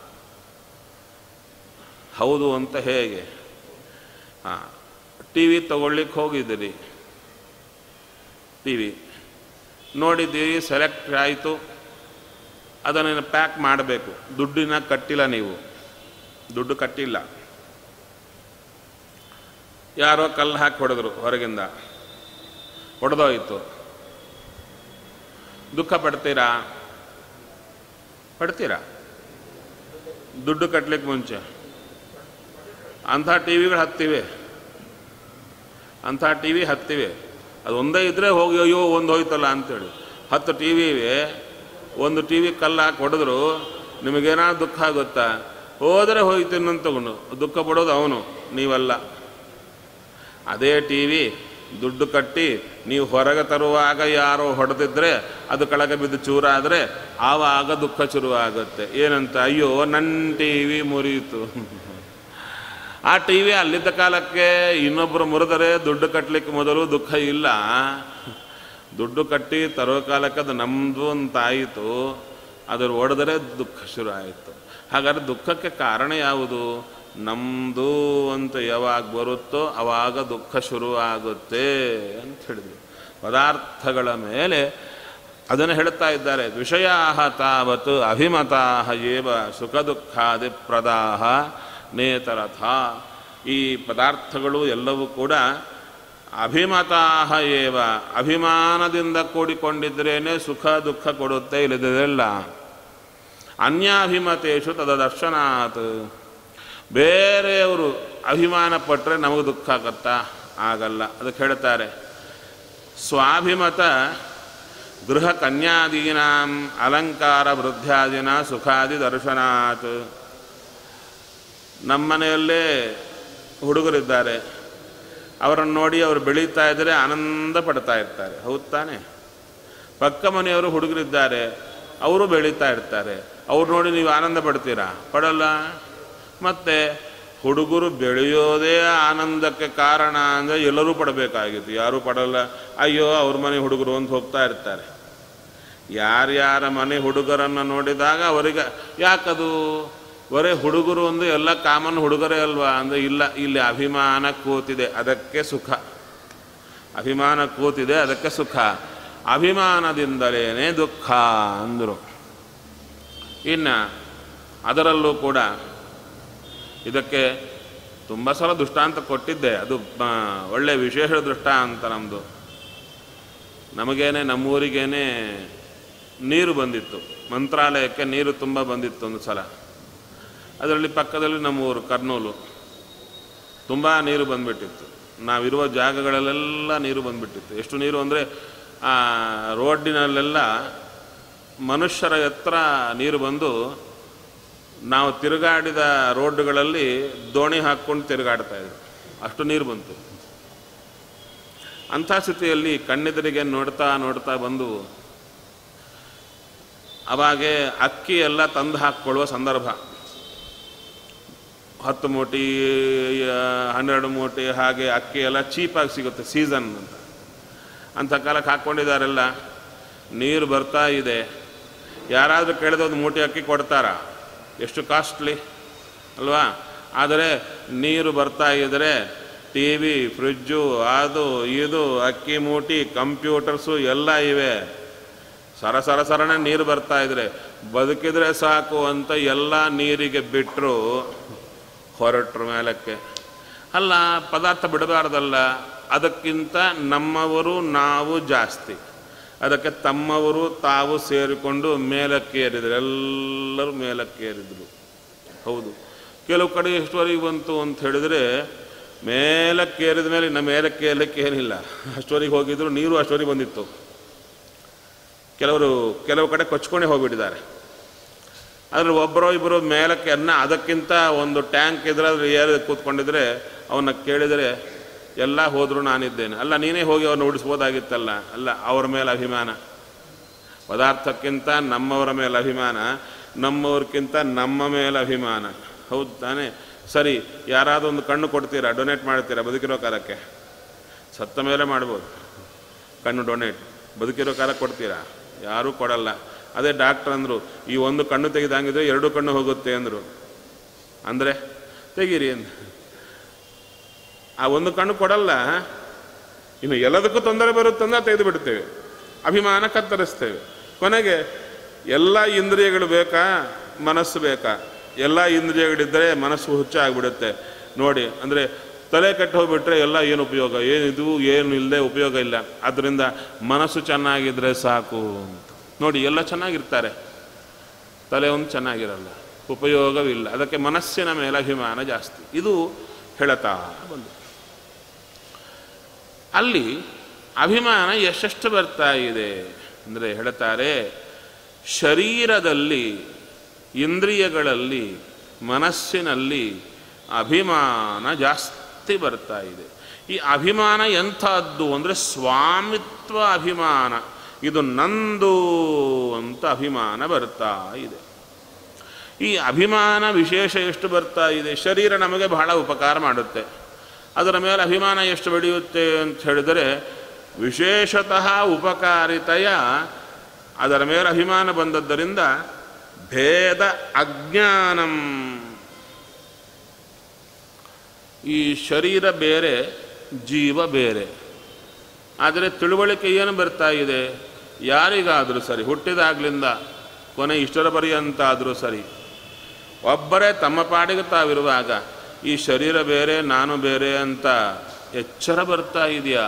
ಹೌದು ಅಂತ ಹೇಗೆ ಹಾಂ ಟಿ ವಿ ತಗೊಳ್ಳಿಕ್ಕೆ ಹೋಗಿದ್ದೀರಿ ಟಿ ವಿ ನೋಡಿದ್ದೀರಿ ಸೆಲೆಕ್ಟ್ ಆಯಿತು ಅದನ್ನು ಪ್ಯಾಕ್ ಮಾಡಬೇಕು ದುಡ್ಡಿನ ಕಟ್ಟಿಲ್ಲ ನೀವು ದುಡ್ಡು ಕಟ್ಟಿಲ್ಲ ಯಾರೋ ಕಲ್ಲು ಹಾಕಿ ಹೊಡೆದ್ರು ಹೊರಗಿಂದ ಹೊಡೆದೋಯ್ತು ದುಃಖ ಪಡ್ತೀರಾ ಪಡ್ತೀರಾ ದುಡ್ಡು ಕಟ್ಟಲಿಕ್ಕೆ ಮುಂಚೆ ಅಂಥ ಟಿ ವಿಗಳು ಹತ್ತಿವೆ ಅಂಥ ಟಿ ವಿ ಹತ್ತಿವೆ ಅದು ಒಂದೇ ಇದ್ದರೆ ಹೋಗಿ ಅಯ್ಯೋ ಒಂದು ಹೋಯ್ತಲ್ಲ ಅಂತೇಳಿ ಹತ್ತು ಟಿ ವಿ ಇವೆ ಒಂದು ಟಿ ವಿ ಕಲ್ಲು ಹಾಕಿ ಹೊಡೆದ್ರು ನಿಮಗೇನಾದ್ರು ದುಃಖ ಆಗುತ್ತಾ ಹೋದರೆ ಹೋಯ್ತು ಇನ್ನೊಂದು ತಗೊಂಡು ದುಃಖ ಪಡೋದು ಅವನು ನೀವಲ್ಲ ಅದೇ ಟಿ ವಿ ದುಡ್ಡು ಕಟ್ಟಿ ನೀವು ಹೊರಗೆ ತರುವಾಗ ಯಾರೋ ಹೊಡೆದಿದ್ರೆ ಅದು ಕೆಳಗೆ ಬಿದ್ದು ಚೂರಾದರೆ ಆವಾಗ ದುಃಖ ಶುರುವಾಗುತ್ತೆ ಏನಂತ ಅಯ್ಯೋ ನನ್ನ ಟಿ ವಿ ಮುರಿಯಿತು ಆ ಟಿ ವಿ ಅಲ್ಲಿದ್ದ ಕಾಲಕ್ಕೆ ಇನ್ನೊಬ್ಬರು ಮುರಿದರೆ ದುಡ್ಡು ಕಟ್ಟಲಿಕ್ಕೆ ಮೊದಲು ದುಃಖ ಇಲ್ಲ ದುಡ್ಡು ಕಟ್ಟಿ ತರೋ ಕಾಲಕ್ಕೆ ಅದು ನಮ್ಮದು ಅಂತಾಯಿತು ಅದ್ರ ಹೊಡೆದರೆ ದುಃಖ ಶುರು ಆಯಿತು ಹಾಗಾದ್ರೆ ದುಃಖಕ್ಕೆ ಕಾರಣ ಯಾವುದು ನಮ್ಮದು ಅಂತ ಯಾವಾಗ ಬರುತ್ತೋ ಆವಾಗ ದುಃಖ ಶುರು ಆಗುತ್ತೆ ಅಂತ ಹೇಳಿದ್ರು ಪದಾರ್ಥಗಳ ಮೇಲೆ ಅದನ್ನು ಹೇಳ್ತಾ ಇದ್ದಾರೆ ವಿಷಯಾ ತಾವತ್ ಅಭಿಮತಾ ಏವ ಸುಖ ದುಃಖಾದಿ ಪ್ರದಾಹ ನೇತರಥ ಈ ಪದಾರ್ಥಗಳು ಎಲ್ಲವೂ ಕೂಡ ಅಭಿಮತಾ ಏವ ಅಭಿಮಾನದಿಂದ ಕೂಡಿಕೊಂಡಿದ್ರೇನೆ ಸುಖ ದುಃಖ ಕೊಡುತ್ತೆ ಇಲ್ಲದಿಲ್ಲ ಅನ್ಯಾಭಿಮತೇಶು ತದ ದರ್ಶನಾತ್ ಬೇರೆಯವರು ಅಭಿಮಾನ ಪಟ್ಟರೆ ನಮಗೆ ದುಃಖ ಆಗತ್ತಾ ಆಗಲ್ಲ ಅದಕ್ಕೆ ಹೇಳ್ತಾರೆ ಸ್ವಾಭಿಮತ ಗೃಹ ಕನ್ಯಾದೀನಾಂ ಅಲಂಕಾರ ವೃದ್ಧಾದಿನ ಸುಖಾದಿ ದರ್ಶನಾತ್ ನಮ್ಮನೆಯಲ್ಲೇ ಹುಡುಗರಿದ್ದಾರೆ ಅವರನ್ನು ನೋಡಿ ಅವರು ಬೆಳೀತಾ ಇದ್ದರೆ ಆನಂದ ಪಡ್ತಾ ಇರ್ತಾರೆ ಹೌದು ತಾನೆ ಪಕ್ಕ ಮನೆಯವರು ಹುಡುಗರಿದ್ದಾರೆ ಅವರು ಬೆಳೀತಾ ಇರ್ತಾರೆ ಅವ್ರು ನೋಡಿ ನೀವು ಆನಂದ ಪಡ್ತೀರಾ ಪಡಲ್ಲ ಮತ್ತು ಹುಡುಗರು ಬೆಳೆಯೋದೇ ಆನಂದಕ್ಕೆ ಕಾರಣ ಅಂದರೆ ಎಲ್ಲರೂ ಪಡಬೇಕಾಗಿತ್ತು ಯಾರೂ ಪಡಲ್ಲ ಅಯ್ಯೋ ಅವ್ರ ಮನೆ ಹುಡುಗರು ಅಂತ ಹೋಗ್ತಾ ಇರ್ತಾರೆ ಯಾರ್ಯಾರ ಮನೆ ಹುಡುಗರನ್ನು ನೋಡಿದಾಗ ಅವರಿಗೆ ಯಾಕದು ಬರೇ ಹುಡುಗರು ಒಂದು ಎಲ್ಲ ಕಾಮನ್ ಹುಡುಗರೇ ಅಲ್ವಾ ಅಂದರೆ ಇಲ್ಲ ಇಲ್ಲಿ ಅಭಿಮಾನ ಕೂತಿದೆ ಅದಕ್ಕೆ ಸುಖ ಅಭಿಮಾನ ಕೂತಿದೆ ಅದಕ್ಕೆ ಸುಖ ಅಭಿಮಾನದಿಂದಲೇ ದುಃಖ ಅಂದರು ಇನ್ನು ಅದರಲ್ಲೂ ಕೂಡ ಇದಕ್ಕೆ ತುಂಬ ಸಲ ದೃಷ್ಟಾಂತ ಕೊಟ್ಟಿದ್ದೆ ಅದು ಆ, ಒಳ್ಳೆ ವಿಶೇಷ ದೃಷ್ಟಾಂತ ನಮ್ಮದು ನಮಗೇನೆ ನಮ್ಮೂರಿಗೇನೆ ನೀರು ಬಂದಿತ್ತು ಮಂತ್ರಾಲಯಕ್ಕೆ ನೀರು ತುಂಬ ಬಂದಿತ್ತು ಒಂದು ಸಲ ಅದರಲ್ಲಿ ಪಕ್ಕದಲ್ಲಿ ನಮ್ಮ ಊರು ಕರ್ನೂಲು ತುಂಬ ನೀರು ಬಂದ್ಬಿಟ್ಟಿತ್ತು ನಾವಿರುವ ಜಾಗಗಳಲ್ಲೆಲ್ಲ ನೀರು ಬಂದ್ಬಿಟ್ಟಿತ್ತು ಎಷ್ಟು ನೀರು ಅಂದರೆ ಆ ರೋಡಿನಲ್ಲೆಲ್ಲ ಮನುಷ್ಯರ ಎತ್ತರ ನೀರು ಬಂದು ನಾವು ತಿರುಗಾಡಿದ ರೋಡ್ಗಳಲ್ಲಿ ದೋಣಿ ಹಾಕ್ಕೊಂಡು ತಿರುಗಾಡ್ತಾ ಇದ್ವಿ ಅಷ್ಟು ನೀರು ಬಂತು ಅಂಥ ಸ್ಥಿತಿಯಲ್ಲಿ ಕಣ್ಣೆದುರಿಗೆ ನೋಡ್ತಾ ನೋಡ್ತಾ ಬಂದು ಅವಾಗೆ ಅಕ್ಕಿ ಎಲ್ಲ ತಂದು ಹಾಕ್ಕೊಳ್ಳುವ ಸಂದರ್ಭ ಹತ್ತು ಮೂಟಿ ಆ, ಹನ್ನೆರಡು ಮೂಟಿ ಹಾಗೆ ಅಕ್ಕಿ ಎಲ್ಲ ಚೀಪಾಗಿ ಸಿಗುತ್ತೆ ಸೀಸನ್ ಅಂತ ಅಂಥ ಕಾಲಕ್ಕೆ ಹಾಕ್ಕೊಂಡಿದ್ದಾರೆಲ್ಲ ನೀರು ಬರ್ತಾ ಇದೆ ಯಾರಾದರೂ ಕೇಳಿದ್ರೆ ಒಂದು ಮೂಟೆ ಅಕ್ಕಿ ಕೊಡ್ತಾರಾ ಎಷ್ಟು ಕಾಸ್ಟ್ಲಿ ಅಲ್ವಾ ಆದರೆ ನೀರು ಬರ್ತಾ ಇದ್ದರೆ ಟಿ ವಿ ಫ್ರಿಜ್ಜು ಅದು ಇದು ಅಕ್ಕಿ ಮೂಟಿ ಕಂಪ್ಯೂಟರ್ಸು ಎಲ್ಲ ಇವೆ ಸರ ಸರ ಸರನೆ ನೀರು ಬರ್ತಾ ಇದ್ರೆ ಬದುಕಿದ್ರೆ ಸಾಕು ಅಂತ ಎಲ್ಲ ನೀರಿಗೆ ಬಿಟ್ಟರು ಹೊರಟ್ರ ಮೇಲಕ್ಕೆ ಅಲ್ಲ ಪದಾರ್ಥ ಬಿಡಬಾರ್ದಲ್ಲ ಅದಕ್ಕಿಂತ ನಮ್ಮವರು ನಾವು ಜಾಸ್ತಿ ಅದಕ್ಕೆ ತಮ್ಮವರು ತಾವು ಸೇರಿಕೊಂಡು ಮೇಲಕ್ಕೇರಿದ್ರು ಎಲ್ಲರೂ ಮೇಲಕ್ಕೇರಿದ್ರು ಹೌದು ಕೆಲವು ಕಡೆ ಎಷ್ಟುವರೆಗೆ ಬಂತು ಅಂತ ಹೇಳಿದ್ರೆ ಮೇಲಕ್ಕೇರಿದ ಮೇಲೆ ಇನ್ನು ಮೇಲಕ್ಕೆ ಏರ್ಲಿಕ್ಕೆ ಏನಿಲ್ಲ ಅಷ್ಟುವರೆಗೆ ಹೋಗಿದ್ರು ನೀರು ಅಷ್ಟುವರೆಗೆ ಬಂದಿತ್ತು ಕೆಲವರು ಕೆಲವು ಕಡೆ ಕೊಚ್ಕೊಂಡೇ ಹೋಗ್ಬಿಟ್ಟಿದ್ದಾರೆ ಅದ್ರಲ್ಲಿ ಒಬ್ಬರೋ ಇಬ್ಬರು ಮೇಲಕ್ಕೆ ಅನ್ನ ಅದಕ್ಕಿಂತ ಒಂದು ಟ್ಯಾಂಕ್ ಇದ್ರೆ ಅದ್ರ ಏರ್ ಕೂತ್ಕೊಂಡಿದ್ರೆ ಅವನ್ನ ಕೇಳಿದರೆ ಎಲ್ಲ ಹೋದರೂ ನಾನಿದ್ದೇನೆ ಅಲ್ಲ ನೀನೇ ಹೋಗಿ ಅವ್ರನ್ನ ಉಡಿಸ್ಬೋದಾಗಿತ್ತಲ್ಲ ಅಲ್ಲ ಅವ್ರ ಮೇಲೆ ಅಭಿಮಾನ ಪದಾರ್ಥಕ್ಕಿಂತ ನಮ್ಮವರ ಮೇಲೆ ಅಭಿಮಾನ ನಮ್ಮವ್ರಿಗಿಂತ ನಮ್ಮ ಮೇಲೆ ಅಭಿಮಾನ ಹೌದು ತಾನೇ ಸರಿ ಯಾರಾದರೂ ಒಂದು ಕಣ್ಣು ಕೊಡ್ತೀರಾ ಡೊನೇಟ್ ಮಾಡ್ತೀರಾ ಬದುಕಿರೋ ಕಾಲಕ್ಕೆ ಸತ್ತ ಮೇಲೆ ಮಾಡ್ಬೋದು ಕಣ್ಣು ಡೊನೇಟ್ ಬದುಕಿರೋ ಕಾಲ ಕೊಡ್ತೀರಾ ಯಾರೂ ಕೊಡಲ್ಲ ಅದೇ ಡಾಕ್ಟ್ರ್ ಅಂದರು ಈ ಒಂದು ಕಣ್ಣು ತೆಗೆದಂಗಿದ್ರೆ ಎರಡು ಕಣ್ಣು ಹೋಗುತ್ತೆ ಅಂದರು ಅಂದರೆ ತೆಗೀರಿ ಅಂದ ಆ ಒಂದು ಕಣ್ಣು ಕೊಡಲ್ಲ ಇನ್ನು ಎಲ್ಲದಕ್ಕೂ ತೊಂದರೆ ಬರುತ್ತಂದ್ರೆ ತೆಗೆದು ಬಿಡ್ತೇವೆ ಅಭಿಮಾನ ಕತ್ತರಿಸ್ತೇವೆ ಕೊನೆಗೆ ಎಲ್ಲ ಇಂದ್ರಿಯಗಳು ಬೇಕಾ ಮನಸ್ಸು ಬೇಕಾ ಎಲ್ಲ ಇಂದ್ರಿಯಗಳಿದ್ದರೆ ಮನಸ್ಸು ಹುಚ್ಚ ಆಗಿಬಿಡುತ್ತೆ ನೋಡಿ ಅಂದರೆ ತಲೆ ಕೆಟ್ಟು ಹೋಗ್ಬಿಟ್ರೆ ಎಲ್ಲ ಏನು ಉಪಯೋಗ ಏನಿದು ಏನು ಇಲ್ಲದೆ ಉಪಯೋಗ ಇಲ್ಲ ಆದ್ದರಿಂದ ಮನಸ್ಸು ಚೆನ್ನಾಗಿದ್ದರೆ ಸಾಕು ಅಂತ ನೋಡಿ ಎಲ್ಲ ಚೆನ್ನಾಗಿರ್ತಾರೆ ತಲೆ ಒಂದು ಚೆನ್ನಾಗಿರಲ್ಲ ಉಪಯೋಗವಿಲ್ಲ ಅದಕ್ಕೆ ಮನಸ್ಸಿನ ಮೇಲೆ ಅಭಿಮಾನ ಜಾಸ್ತಿ ಇದು ಹೇಳ್ತಾ ಬಂದು ಅಲ್ಲಿ ಅಭಿಮಾನ ಎಷ್ಟೆಷ್ಟು ಬರ್ತಾ ಇದೆ ಅಂದರೆ ಹೇಳ್ತಾರೆ ಶರೀರದಲ್ಲಿ ಇಂದ್ರಿಯಗಳಲ್ಲಿ ಮನಸ್ಸಿನಲ್ಲಿ ಅಭಿಮಾನ ಜಾಸ್ತಿ ಬರ್ತಾ ಇದೆ ಈ ಅಭಿಮಾನ ಎಂಥದ್ದು ಅಂದರೆ ಸ್ವಾಮಿತ್ವ ಅಭಿಮಾನ ಇದು ನಂದು ಅಂತ ಅಭಿಮಾನ ಬರ್ತಾ ಇದೆ ಈ ಅಭಿಮಾನ ವಿಶೇಷ ಎಷ್ಟು ಬರ್ತಾ ಇದೆ ಶರೀರ ನಮಗೆ ಬಹಳ ಉಪಕಾರ ಮಾಡುತ್ತೆ ಅದರ ಮೇಲೆ ಅಭಿಮಾನ ಎಷ್ಟು ಬೆಳೆಯುತ್ತೆ ಅಂತ ಹೇಳಿದರೆ ವಿಶೇಷತಃ ಉಪಕಾರಿತೆಯ ಅದರ ಮೇಲೆ ಅಭಿಮಾನ ಬಂದದ್ದರಿಂದ ಭೇದ ಅಜ್ಞಾನಂ ಈ ಶರೀರ ಬೇರೆ ಜೀವ ಬೇರೆ ಆದರೆ ತಿಳುವಳಿಕೆ ಏನು ಬರ್ತಾ ಇದೆ ಯಾರಿಗಾದರೂ ಸರಿ ಹುಟ್ಟಿದಾಗ್ಲಿಂದ ಕೊನೆ ಇಷ್ಟರ ಪರ್ಯಂತ ಆದರೂ ಸರಿ ಒಬ್ಬರೇ ತಮ್ಮ ಪಾಡಿಗೆ ತಾವಿರುವಾಗ ಈ ಶರೀರ ಬೇರೆ ನಾನು ಬೇರೆ ಅಂತ ಎಚ್ಚರ ಬರ್ತಾ ಇದೆಯಾ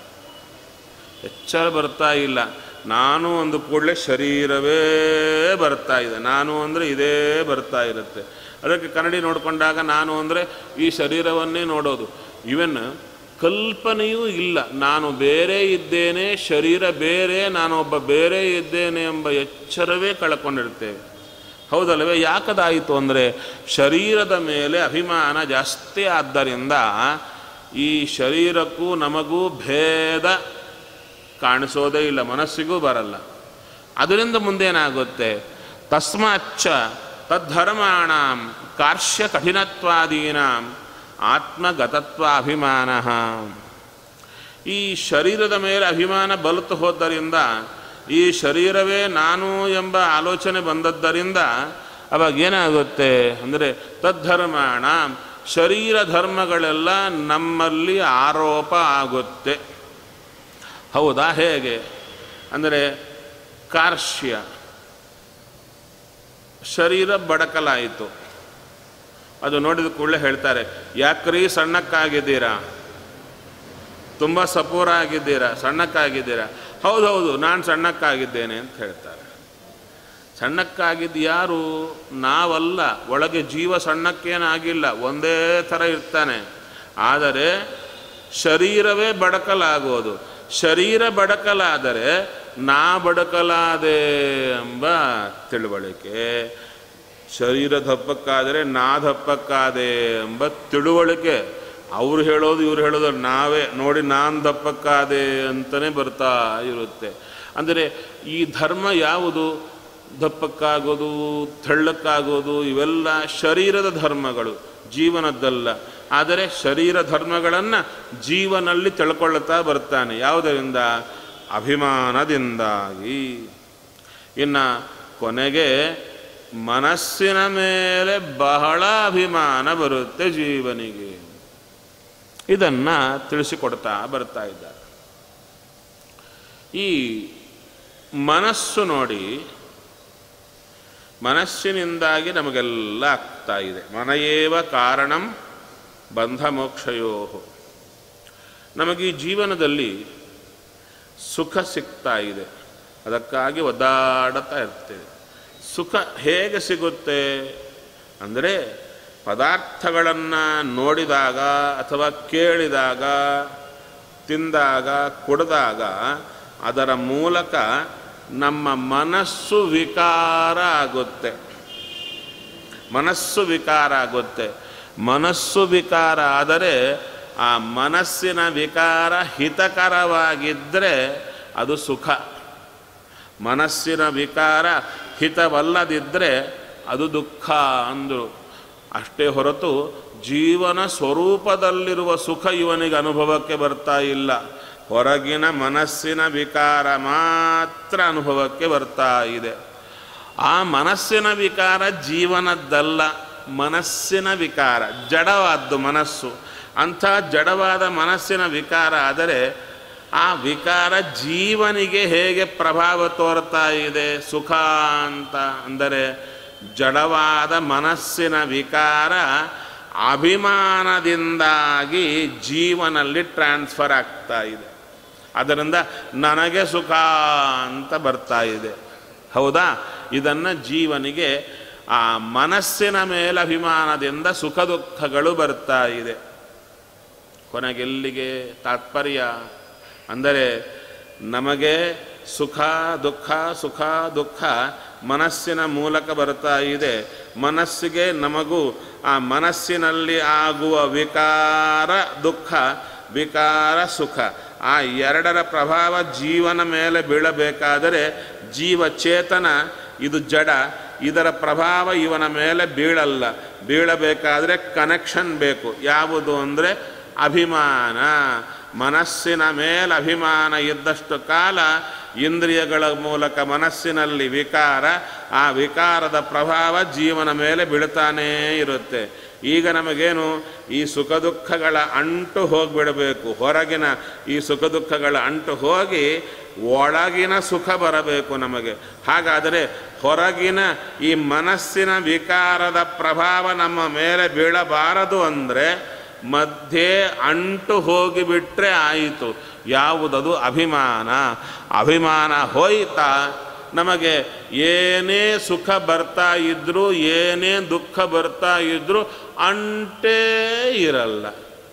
ಎಚ್ಚರ ಬರ್ತಾ ಇಲ್ಲ ನಾನು ಒಂದು ಕೂಡಲೇ ಶರೀರವೇ ಬರ್ತಾ ಇದೆ ನಾನು ಅಂದರೆ ಇದೇ ಬರ್ತಾ ಇರುತ್ತೆ ಅದಕ್ಕೆ ಕನ್ನಡಿ ನೋಡಿಕೊಂಡಾಗ ನಾನು ಅಂದರೆ ಈ ಶರೀರವನ್ನೇ ನೋಡೋದು ಇವನ್ ಕಲ್ಪನೆಯೂ ಇಲ್ಲ ನಾನು ಬೇರೆ ಇದ್ದೇನೆ ಶರೀರ ಬೇರೆ ನಾನೊಬ್ಬ ಬೇರೆ ಇದ್ದೇನೆ ಎಂಬ ಎಚ್ಚರವೇ ಕಳ್ಕೊಂಡಿರ್ತೇವೆ ಹೌದಲ್ಲವೇ ಯಾಕದಾಯಿತು ಅಂದರೆ ಶರೀರದ ಮೇಲೆ ಅಭಿಮಾನ ಜಾಸ್ತಿ ಆದ್ದರಿಂದ ಈ ಶರೀರಕ್ಕೂ ನಮಗೂ ಭೇದ ಕಾಣಿಸೋದೇ ಇಲ್ಲ ಮನಸ್ಸಿಗೂ ಬರಲ್ಲ ಅದರಿಂದ ಮುಂದೇನಾಗುತ್ತೆ ತಸ್ಮಾಚ್ಚ ತದ್ಧರ್ಮಾಣಂ ಕಾರ್ಶ್ಯ ಕಠಿಣತ್ವಾದೀನಾಂ ಆತ್ಮಗತತ್ವ ಅಭಿಮಾನ ಈ ಶರೀರದ ಮೇಲೆ ಅಭಿಮಾನ ಬಲುತು ಹೋದ್ದರಿಂದ ಈ ಶರೀರವೇ ನಾನು ಎಂಬ ಆಲೋಚನೆ ಬಂದದ್ದರಿಂದ ಅವಾಗ ಏನಾಗುತ್ತೆ ಅಂದರೆ ತದ್ಧರ್ಮಾಣ ಶರೀರ ಧರ್ಮಗಳೆಲ್ಲ ನಮ್ಮಲ್ಲಿ ಆರೋಪ ಆಗುತ್ತೆ ಹೌದಾ ಹೇಗೆ ಅಂದರೆ ಕಾರ್ಶ್ಯ ಶರೀರ ಬಡಕಲಾಯಿತು ಅದು ನೋಡಿದ ಕೂಡಲೇ ಹೇಳ್ತಾರೆ ಯಾಕ್ರೀ ಸಣ್ಣಕ್ಕಾಗಿದ್ದೀರಾ ತುಂಬ ಸಪೂರ ಆಗಿದ್ದೀರಾ ಸಣ್ಣಕ್ಕಾಗಿದ್ದೀರಾ ಹೌದು ಹೌದು ನಾನು ಸಣ್ಣಕ್ಕಾಗಿದ್ದೇನೆ ಅಂತ ಹೇಳ್ತಾರೆ ಸಣ್ಣಕ್ಕಾಗಿದ್ದು ಯಾರು ನಾವಲ್ಲ ಒಳಗೆ ಜೀವ ಸಣ್ಣಕ್ಕೇನಾಗಿಲ್ಲ ಒಂದೇ ಥರ ಇರ್ತಾನೆ ಆದರೆ ಶರೀರವೇ ಬಡಕಲಾಗೋದು ಶರೀರ ಬಡಕಲಾದರೆ ನಾ ಬಡಕಲಾದೆ ಎಂಬ ತಿಳುವಳಿಕೆ ಶರೀರ ದಪ್ಪಕ್ಕಾದರೆ ನಾ ದಪ್ಪಕ್ಕಾದೆ ಎಂಬ ತಿಳುವಳಿಕೆ ಅವ್ರು ಹೇಳೋದು ಇವ್ರು ಹೇಳೋದು ನಾವೇ ನೋಡಿ ನಾನು ದಪ್ಪಕ್ಕಾದೆ ಅಂತಲೇ ಬರ್ತಾ ಇರುತ್ತೆ ಅಂದರೆ ಈ ಧರ್ಮ ಯಾವುದು ದಪ್ಪಕ್ಕಾಗೋದು ತೆಳ್ಳಕ್ಕಾಗೋದು ಇವೆಲ್ಲ ಶರೀರದ ಧರ್ಮಗಳು ಜೀವನದ್ದಲ್ಲ ಆದರೆ ಶರೀರ ಧರ್ಮಗಳನ್ನು ಜೀವನಲ್ಲಿ ತಿಳ್ಕೊಳ್ಳುತ್ತಾ ಬರ್ತಾನೆ ಯಾವುದರಿಂದ ಅಭಿಮಾನದಿಂದಾಗಿ ಇನ್ನು ಕೊನೆಗೆ ಮನಸ್ಸಿನ ಮೇಲೆ ಬಹಳ ಅಭಿಮಾನ ಬರುತ್ತೆ ಜೀವನಿಗೆ ಇದನ್ನು ತಿಳಿಸಿಕೊಡ್ತಾ ಬರ್ತಾ ಇದ್ದಾರೆ ಈ ಮನಸ್ಸು ನೋಡಿ ಮನಸ್ಸಿನಿಂದಾಗಿ ನಮಗೆಲ್ಲ ಆಗ್ತಾ ಇದೆ ಮನಯೇವ ಕಾರಣಂ ಬಂಧ ಮೋಕ್ಷಯೋ ನಮಗೆ ಈ ಜೀವನದಲ್ಲಿ ಸುಖ ಸಿಗ್ತಾ ಇದೆ ಅದಕ್ಕಾಗಿ ಒದ್ದಾಡುತ್ತಾ ಇರ್ತೇವೆ ಸುಖ ಹೇಗೆ ಸಿಗುತ್ತೆ ಅಂದರೆ ಪದಾರ್ಥಗಳನ್ನು ನೋಡಿದಾಗ ಅಥವಾ ಕೇಳಿದಾಗ ತಿಂದಾಗ ಕುಡಿದಾಗ ಅದರ ಮೂಲಕ ನಮ್ಮ ಮನಸ್ಸು ವಿಕಾರ ಆಗುತ್ತೆ ಮನಸ್ಸು ವಿಕಾರ ಆಗುತ್ತೆ ಮನಸ್ಸು ವಿಕಾರ ಆದರೆ ಆ ಮನಸ್ಸಿನ ವಿಕಾರ ಹಿತಕರವಾಗಿದ್ದರೆ ಅದು ಸುಖ ಮನಸ್ಸಿನ ವಿಕಾರ ಹಿತವಲ್ಲದಿದ್ದರೆ ಅದು ದುಃಖ ಅಂದರು ಅಷ್ಟೇ ಹೊರತು ಜೀವನ ಸ್ವರೂಪದಲ್ಲಿರುವ ಸುಖ ಇವನಿಗೆ ಅನುಭವಕ್ಕೆ ಬರ್ತಾ ಇಲ್ಲ ಹೊರಗಿನ ಮನಸ್ಸಿನ ವಿಕಾರ ಮಾತ್ರ ಅನುಭವಕ್ಕೆ ಬರ್ತಾ ಇದೆ ಆ ಮನಸ್ಸಿನ ವಿಕಾರ ಜೀವನದ್ದಲ್ಲ ಮನಸ್ಸಿನ ವಿಕಾರ ಜಡವಾದ್ದು ಮನಸ್ಸು ಅಂಥ ಜಡವಾದ ಮನಸ್ಸಿನ ವಿಕಾರ ಆದರೆ ಆ ವಿಕಾರ ಜೀವನಿಗೆ ಹೇಗೆ ಪ್ರಭಾವ ತೋರ್ತಾ ಇದೆ ಸುಖ ಅಂತ ಅಂದರೆ ಜಡವಾದ ಮನಸ್ಸಿನ ವಿಕಾರ ಅಭಿಮಾನದಿಂದಾಗಿ ಜೀವನಲ್ಲಿ ಟ್ರಾನ್ಸ್ಫರ್ ಆಗ್ತಾ ಇದೆ ಅದರಿಂದ ನನಗೆ ಸುಖ ಅಂತ ಬರ್ತಾ ಇದೆ ಹೌದಾ ಇದನ್ನು ಜೀವನಿಗೆ ಆ ಮನಸ್ಸಿನ ಮೇಲೆ ಅಭಿಮಾನದಿಂದ ಸುಖ ದುಃಖಗಳು ಬರ್ತಾ ಇದೆ ಕೊನೆಗೆಲ್ಲಿಗೆ ತಾತ್ಪರ್ಯ ಅಂದರೆ ನಮಗೆ ಸುಖ ದುಃಖ ಸುಖ ದುಃಖ ಮನಸ್ಸಿನ ಮೂಲಕ ಬರ್ತಾ ಇದೆ ಮನಸ್ಸಿಗೆ ನಮಗೂ ಆ ಮನಸ್ಸಿನಲ್ಲಿ ಆಗುವ ವಿಕಾರ ದುಃಖ ವಿಕಾರ ಸುಖ ಆ ಎರಡರ ಪ್ರಭಾವ ಜೀವನ ಮೇಲೆ ಬೀಳಬೇಕಾದರೆ ಜೀವಚೇತನ ಇದು ಜಡ ಇದರ ಪ್ರಭಾವ ಇವನ ಮೇಲೆ ಬೀಳಲ್ಲ ಬೀಳಬೇಕಾದ್ರೆ ಕನೆಕ್ಷನ್ ಬೇಕು ಯಾವುದು ಅಂದರೆ ಅಭಿಮಾನ ಮನಸ್ಸಿನ ಮೇಲೆ ಅಭಿಮಾನ ಇದ್ದಷ್ಟು ಕಾಲ ಇಂದ್ರಿಯಗಳ ಮೂಲಕ ಮನಸ್ಸಿನಲ್ಲಿ ವಿಕಾರ ಆ ವಿಕಾರದ ಪ್ರಭಾವ ಜೀವನ ಮೇಲೆ ಬೀಳ್ತಾನೇ ಇರುತ್ತೆ ಈಗ ನಮಗೇನು ಈ ಸುಖ ದುಃಖಗಳ ಅಂಟು ಹೋಗಿಬಿಡಬೇಕು ಹೊರಗಿನ ಈ ಸುಖ ದುಃಖಗಳ ಅಂಟು ಹೋಗಿ ಒಳಗಿನ ಸುಖ ಬರಬೇಕು ನಮಗೆ ಹಾಗಾದರೆ ಹೊರಗಿನ ಈ ಮನಸ್ಸಿನ ವಿಕಾರದ ಪ್ರಭಾವ ನಮ್ಮ ಮೇಲೆ ಬೀಳಬಾರದು ಅಂದರೆ ಮಧ್ಯೆ ಅಂಟು ಹೋಗಿಬಿಟ್ರೆ ಆಯಿತು ಯಾವುದದು ಅಭಿಮಾನ ಅಭಿಮಾನ ಹೋಯ್ತಾ ನಮಗೆ ಏನೇ ಸುಖ ಬರ್ತಾ ಇದ್ರೂ ಏನೇ ದುಃಖ ಬರ್ತಾ ಇದ್ರೂ ಅಂಟೇ ಇರಲ್ಲ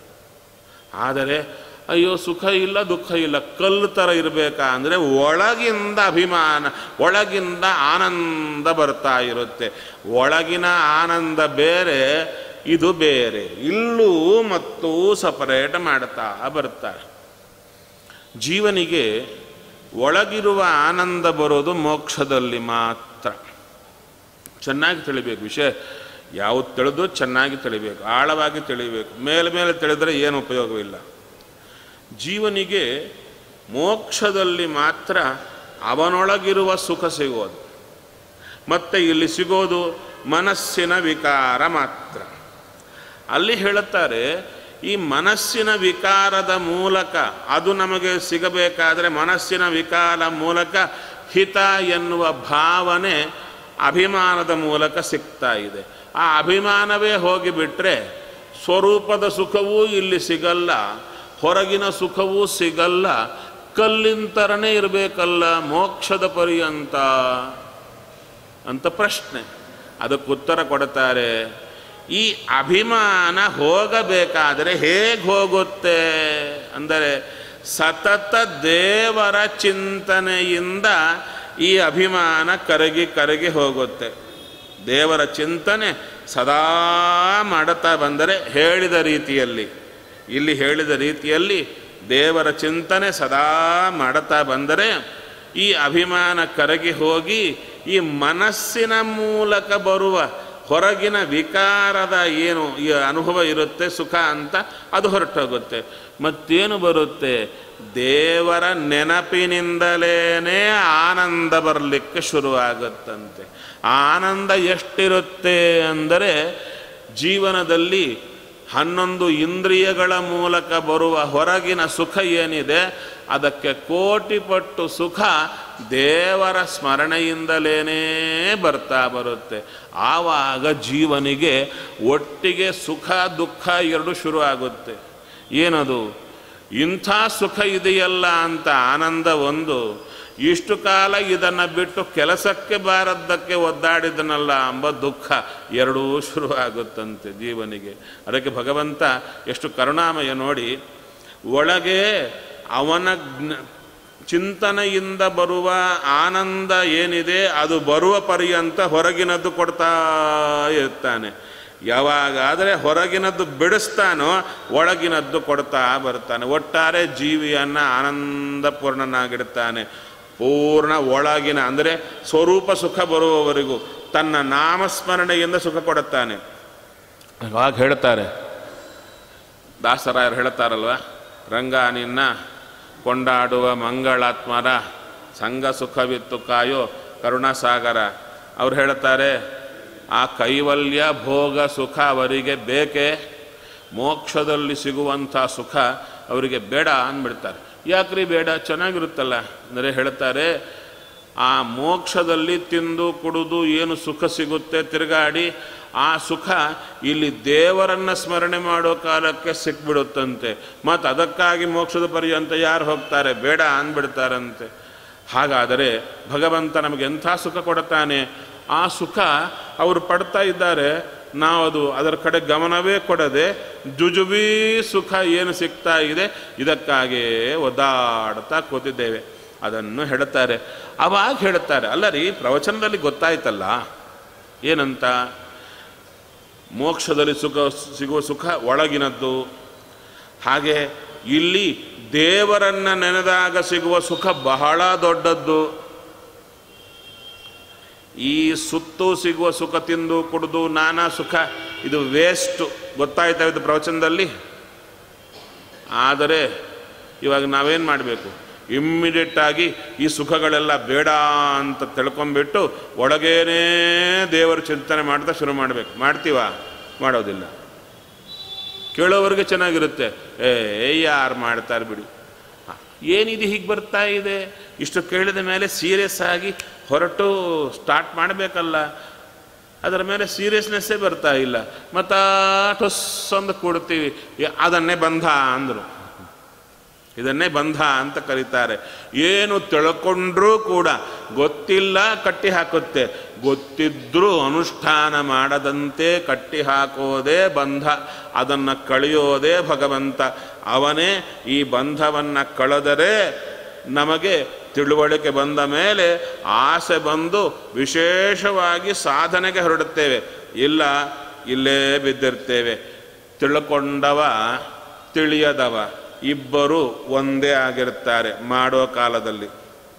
ಆದರೆ ಅಯ್ಯೋ ಸುಖ ಇಲ್ಲ ದುಃಖ ಇಲ್ಲ ಕಲ್ಲು ಥರ ಇರಬೇಕಾ ಅಂದರೆ ಒಳಗಿಂದ ಅಭಿಮಾನ ಒಳಗಿಂದ ಆನಂದ ಬರ್ತಾ ಇರುತ್ತೆ ಒಳಗಿನ ಆನಂದ ಬೇರೆ ಇದು ಬೇರೆ ಇಲ್ಲೂ ಮತ್ತು ಸಪರೇಟ್ ಮಾಡ್ತಾ ಬರ್ತಾರೆ ಜೀವನಿಗೆ ಒಳಗಿರುವ ಆನಂದ ಬರೋದು ಮೋಕ್ಷದಲ್ಲಿ ಮಾತ್ರ ಚೆನ್ನಾಗಿ ತಿಳಿಬೇಕು ವಿಷಯ ಯಾವುದು ತಿಳಿದು ಚೆನ್ನಾಗಿ ತಿಳಿಬೇಕು ಆಳವಾಗಿ ತಿಳಿಬೇಕು ಮೇಲೆ ಮೇಲೆ ತಿಳಿದ್ರೆ ಏನು ಉಪಯೋಗವಿಲ್ಲ ಜೀವನಿಗೆ ಮೋಕ್ಷದಲ್ಲಿ ಮಾತ್ರ ಅವನೊಳಗಿರುವ ಸುಖ ಸಿಗೋದು ಮತ್ತು ಇಲ್ಲಿ ಸಿಗೋದು ಮನಸ್ಸಿನ ವಿಕಾರ ಮಾತ್ರ ಅಲ್ಲಿ ಹೇಳುತ್ತಾರೆ ಈ ಮನಸ್ಸಿನ ವಿಕಾರದ ಮೂಲಕ ಅದು ನಮಗೆ ಸಿಗಬೇಕಾದರೆ ಮನಸ್ಸಿನ ವಿಕಾರ ಮೂಲಕ ಹಿತ ಎನ್ನುವ ಭಾವನೆ ಅಭಿಮಾನದ ಮೂಲಕ ಸಿಗ್ತಾ ಇದೆ ಆ ಅಭಿಮಾನವೇ ಹೋಗಿಬಿಟ್ರೆ ಸ್ವರೂಪದ ಸುಖವೂ ಇಲ್ಲಿ ಸಿಗಲ್ಲ ಹೊರಗಿನ ಸುಖವೂ ಸಿಗಲ್ಲ ಕಲ್ಲಿನ ಥರನೇ ಇರಬೇಕಲ್ಲ ಮೋಕ್ಷದ ಪರ್ಯಂತ ಅಂತ ಪ್ರಶ್ನೆ ಅದಕ್ಕೆ ಉತ್ತರ ಕೊಡ್ತಾರೆ ಈ ಅಭಿಮಾನ ಹೋಗಬೇಕಾದರೆ ಹೇಗೆ ಹೋಗುತ್ತೆ ಅಂದರೆ ಸತತ ದೇವರ ಚಿಂತನೆಯಿಂದ ಈ ಅಭಿಮಾನ ಕರಗಿ ಕರಗಿ ಹೋಗುತ್ತೆ ದೇವರ ಚಿಂತನೆ ಸದಾ ಮಾಡುತ್ತಾ ಬಂದರೆ ಹೇಳಿದ ರೀತಿಯಲ್ಲಿ ಇಲ್ಲಿ ಹೇಳಿದ ರೀತಿಯಲ್ಲಿ ದೇವರ ಚಿಂತನೆ ಸದಾ ಮಾಡುತ್ತಾ ಬಂದರೆ ಈ ಅಭಿಮಾನ ಕರಗಿ ಹೋಗಿ ಈ ಮನಸ್ಸಿನ ಮೂಲಕ ಬರುವ ಹೊರಗಿನ ವಿಕಾರದ ಏನು ಈ ಅನುಭವ ಇರುತ್ತೆ ಸುಖ ಅಂತ ಅದು ಹೊರಟೋಗುತ್ತೆ ಮತ್ತೇನು ಬರುತ್ತೆ ದೇವರ ನೆನಪಿನಿಂದಲೇ ಆನಂದ ಬರಲಿಕ್ಕೆ ಶುರುವಾಗುತ್ತಂತೆ ಆನಂದ ಎಷ್ಟಿರುತ್ತೆ ಅಂದರೆ ಜೀವನದಲ್ಲಿ ಹನ್ನೊಂದು ಇಂದ್ರಿಯಗಳ ಮೂಲಕ ಬರುವ ಹೊರಗಿನ ಸುಖ ಏನಿದೆ ಅದಕ್ಕೆ ಕೋಟಿ ಪಟ್ಟು ಸುಖ ದೇವರ ಸ್ಮರಣೆಯಿಂದಲೇ ಬರ್ತಾ ಬರುತ್ತೆ ಆವಾಗ ಜೀವನಿಗೆ ಒಟ್ಟಿಗೆ ಸುಖ ದುಃಖ ಎರಡು ಶುರು ಆಗುತ್ತೆ ಏನದು ಇಂಥ ಸುಖ ಇದೆಯಲ್ಲ ಅಂತ ಆನಂದ ಒಂದು ಇಷ್ಟು ಕಾಲ ಇದನ್ನು ಬಿಟ್ಟು ಕೆಲಸಕ್ಕೆ ಬಾರದ್ದಕ್ಕೆ ಒದ್ದಾಡಿದನಲ್ಲ ಎಂಬ ದುಃಖ ಎರಡೂ ಶುರುವಾಗುತ್ತಂತೆ ಜೀವನಿಗೆ ಅದಕ್ಕೆ ಭಗವಂತ ಎಷ್ಟು ಕರುಣಾಮಯ ನೋಡಿ ಒಳಗೆ ಅವನ ಜ್ಞ ಚಿಂತನೆಯಿಂದ ಬರುವ ಆನಂದ ಏನಿದೆ ಅದು ಬರುವ ಪರ್ಯಂತ ಹೊರಗಿನದ್ದು ಕೊಡ್ತಾ ಇರ್ತಾನೆ ಯಾವಾಗಾದರೆ ಹೊರಗಿನದ್ದು ಬಿಡಿಸ್ತಾನೋ ಒಳಗಿನದ್ದು ಕೊಡ್ತಾ ಬರ್ತಾನೆ ಒಟ್ಟಾರೆ ಜೀವಿಯನ್ನು ಆನಂದಪೂರ್ಣನಾಗಿಡ್ತಾನೆ ಪೂರ್ಣ ಒಳಗಿನ ಅಂದರೆ ಸ್ವರೂಪ ಸುಖ ಬರುವವರೆಗೂ ತನ್ನ ನಾಮಸ್ಮರಣೆಯಿಂದ ಸುಖ ಕೊಡುತ್ತಾನೆ ಅವಾಗ ಹೇಳ್ತಾರೆ ದಾಸರಾಯರು ಹೇಳ್ತಾರಲ್ವ ರಂಗ ನಿನ್ನ ಕೊಂಡಾಡುವ ಮಂಗಳಾತ್ಮರ ಸಂಘ ಸುಖವಿತ್ತು ಕಾಯೋ ಕರುಣಾಸಾಗರ ಅವ್ರು ಹೇಳ್ತಾರೆ ಆ ಕೈವಲ್ಯ ಭೋಗ ಸುಖ ಅವರಿಗೆ ಬೇಕೇ ಮೋಕ್ಷದಲ್ಲಿ ಸಿಗುವಂಥ ಸುಖ ಅವರಿಗೆ ಬೇಡ ಅಂದ್ಬಿಡ್ತಾರೆ ಯಾಕ್ರಿ ಬೇಡ ಚೆನ್ನಾಗಿರುತ್ತಲ್ಲ ಅಂದರೆ ಹೇಳ್ತಾರೆ ಆ ಮೋಕ್ಷದಲ್ಲಿ ತಿಂದು ಕುಡಿದು ಏನು ಸುಖ ಸಿಗುತ್ತೆ ತಿರುಗಾಡಿ ಆ ಸುಖ ಇಲ್ಲಿ ದೇವರನ್ನು ಸ್ಮರಣೆ ಮಾಡೋ ಕಾಲಕ್ಕೆ ಸಿಕ್ಬಿಡುತ್ತಂತೆ ಮತ್ತು ಅದಕ್ಕಾಗಿ ಮೋಕ್ಷದ ಪರ್ಯಂತ ಯಾರು ಹೋಗ್ತಾರೆ ಬೇಡ ಅಂದ್ಬಿಡ್ತಾರಂತೆ ಹಾಗಾದರೆ ಭಗವಂತ ನಮಗೆ ಎಂಥ ಸುಖ ಕೊಡುತ್ತಾನೆ ಆ ಸುಖ ಅವರು ಪಡ್ತಾ ಇದ್ದಾರೆ ನಾವು ಅದು ಅದರ ಕಡೆ ಗಮನವೇ ಕೊಡದೆ ಜುಜುಬಿ ಸುಖ ಏನು ಸಿಗ್ತಾ ಇದೆ ಇದಕ್ಕಾಗಿಯೇ ಒದ್ದಾಡ್ತಾ ಕೂತಿದ್ದೇವೆ ಅದನ್ನು ಹೇಳುತ್ತಾರೆ ಅವಾಗ ಹೇಳುತ್ತಾರೆ ಅಲ್ಲ ರೀ ಪ್ರವಚನದಲ್ಲಿ ಗೊತ್ತಾಯ್ತಲ್ಲ ಏನಂತ ಮೋಕ್ಷದಲ್ಲಿ ಸುಖ ಸಿಗುವ ಸುಖ ಒಳಗಿನದ್ದು ಹಾಗೆ ಇಲ್ಲಿ ದೇವರನ್ನು ನೆನೆದಾಗ ಸಿಗುವ ಸುಖ ಬಹಳ ದೊಡ್ಡದ್ದು ಈ ಸುತ್ತು ಸಿಗುವ ಸುಖ ತಿಂದು ಕುಡಿದು ನಾನಾ ಸುಖ ಇದು ವೇಸ್ಟು ಗೊತ್ತಾಯ್ತಾ ಇದು ಪ್ರವಚನದಲ್ಲಿ ಆದರೆ ಇವಾಗ ನಾವೇನು ಮಾಡಬೇಕು ಇಮ್ಮಿಡಿಯೇಟಾಗಿ ಈ ಸುಖಗಳೆಲ್ಲ ಬೇಡ ಅಂತ ತಿಳ್ಕೊಂಬಿಟ್ಟು ಒಳಗೇನೇ ದೇವರ ಚಿಂತನೆ ಮಾಡ್ತಾ ಶುರು ಮಾಡಬೇಕು ಮಾಡ್ತೀವ ಮಾಡೋದಿಲ್ಲ ಕೇಳೋವರೆಗೆ ಚೆನ್ನಾಗಿರುತ್ತೆ ಏ ಯಾರು ಮಾಡ್ತಾರೆ ಬಿಡಿ ಏನಿದೆ ಹೀಗೆ ಬರ್ತಾ ಇದೆ ಇಷ್ಟು ಕೇಳಿದ ಮೇಲೆ ಸೀರಿಯಸ್ ಆಗಿ ಹೊರಟು ಸ್ಟಾರ್ಟ್ ಮಾಡಬೇಕಲ್ಲ ಅದರ ಮೇಲೆ ಸೀರಿಯಸ್ನೆಸ್ಸೇ ಬರ್ತಾ ಇಲ್ಲ ಮತ್ತು ಟೊಸ್ ಅಂದು ಕೊಡ್ತೀವಿ ಅದನ್ನೇ ಬಂಧ ಅಂದರು ಇದನ್ನೇ ಬಂಧ ಅಂತ ಕರೀತಾರೆ ಏನು ತಿಳ್ಕೊಂಡ್ರೂ ಕೂಡ ಗೊತ್ತಿಲ್ಲ ಕಟ್ಟಿ ಹಾಕುತ್ತೆ ಗೊತ್ತಿದ್ರೂ ಅನುಷ್ಠಾನ ಮಾಡದಂತೆ ಕಟ್ಟಿ ಹಾಕೋದೇ ಬಂಧ ಅದನ್ನು ಕಳೆಯೋದೇ ಭಗವಂತ ಅವನೇ ಈ ಬಂಧವನ್ನು ಕಳೆದರೆ ನಮಗೆ ತಿಳುವಳಿಕೆ ಬಂದ ಮೇಲೆ ಆಸೆ ಬಂದು ವಿಶೇಷವಾಗಿ ಸಾಧನೆಗೆ ಹೊರಡುತ್ತೇವೆ ಇಲ್ಲ ಇಲ್ಲೇ ಬಿದ್ದಿರ್ತೇವೆ ತಿಳ್ಕೊಂಡವ ತಿಳಿಯದವ ಇಬ್ಬರು ಒಂದೇ ಆಗಿರ್ತಾರೆ ಮಾಡೋ ಕಾಲದಲ್ಲಿ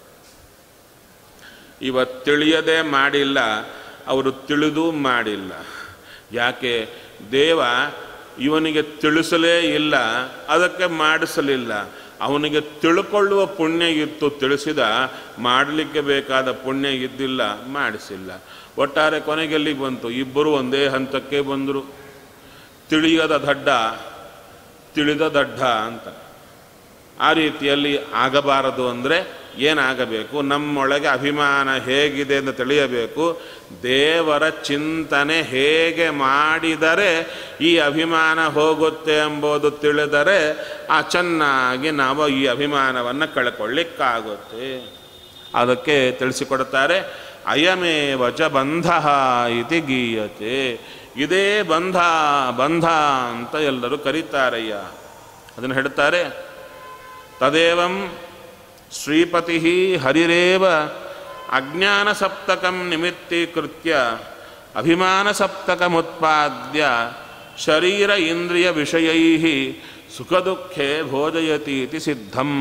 ಇವತ್ತು ತಿಳಿಯದೇ ಮಾಡಿಲ್ಲ ಅವರು ತಿಳಿದು ಮಾಡಿಲ್ಲ ಯಾಕೆ ದೇವ ಇವನಿಗೆ ತಿಳಿಸಲೇ ಇಲ್ಲ ಅದಕ್ಕೆ ಮಾಡಿಸಲಿಲ್ಲ ಅವನಿಗೆ ತಿಳ್ಕೊಳ್ಳುವ ಪುಣ್ಯ ಇತ್ತು ತಿಳಿಸಿದ ಮಾಡಲಿಕ್ಕೆ ಬೇಕಾದ ಪುಣ್ಯ ಇದ್ದಿಲ್ಲ ಮಾಡಿಸಿಲ್ಲ ಒಟ್ಟಾರೆ ಕೊನೆಗೆಲ್ಲಿ ಬಂತು ಇಬ್ಬರು ಒಂದೇ ಹಂತಕ್ಕೆ ಬಂದರು ತಿಳಿಯದ ದಡ್ಡ ತಿಳಿದ ದಡ್ಡ ಅಂತ ಆ ರೀತಿಯಲ್ಲಿ ಆಗಬಾರದು ಅಂದರೆ ಏನಾಗಬೇಕು ನಮ್ಮೊಳಗೆ ಅಭಿಮಾನ ಹೇಗಿದೆ ಅಂತ ತಿಳಿಯಬೇಕು ದೇವರ ಚಿಂತನೆ ಹೇಗೆ ಮಾಡಿದರೆ ಈ ಅಭಿಮಾನ ಹೋಗುತ್ತೆ ಎಂಬುದು ತಿಳಿದರೆ ಆ ಚೆನ್ನಾಗಿ ನಾವು ಈ ಅಭಿಮಾನವನ್ನು ಕಳ್ಕೊಳ್ಳಿಕ್ಕಾಗುತ್ತೆ ಅದಕ್ಕೆ ತಿಳಿಸಿಕೊಡುತ್ತಾರೆ ಅಯಮೇವ ಚ ಬಂಧ ಇತಿ ಗೀಯತೆ ಇದೇ ಬಂಧ ಬಂಧ ಅಂತ ಎಲ್ಲರೂ ಕರೀತಾರಯ್ಯ ಅದನ್ನು ಹೇಳ್ತಾರೆ ತದೇವಂ ಶ್ರೀಪತಿ ಹರಿರೇವ ಅಜ್ಞಾನ ಸಪ್ತಕಂ ನಿಮಿತ್ತೀಕೃತ್ಯ ಅಭಿಮಾನ ಸಪ್ತಕಮುತ್ಪಾದ್ಯ ಶರೀರ ಇಂದ್ರಿಯ ವಿಷಯೈ ಸುಖ ದುಃಖೇ ಭೋಜಯತೀತಿ ಸಿದ್ಧಂ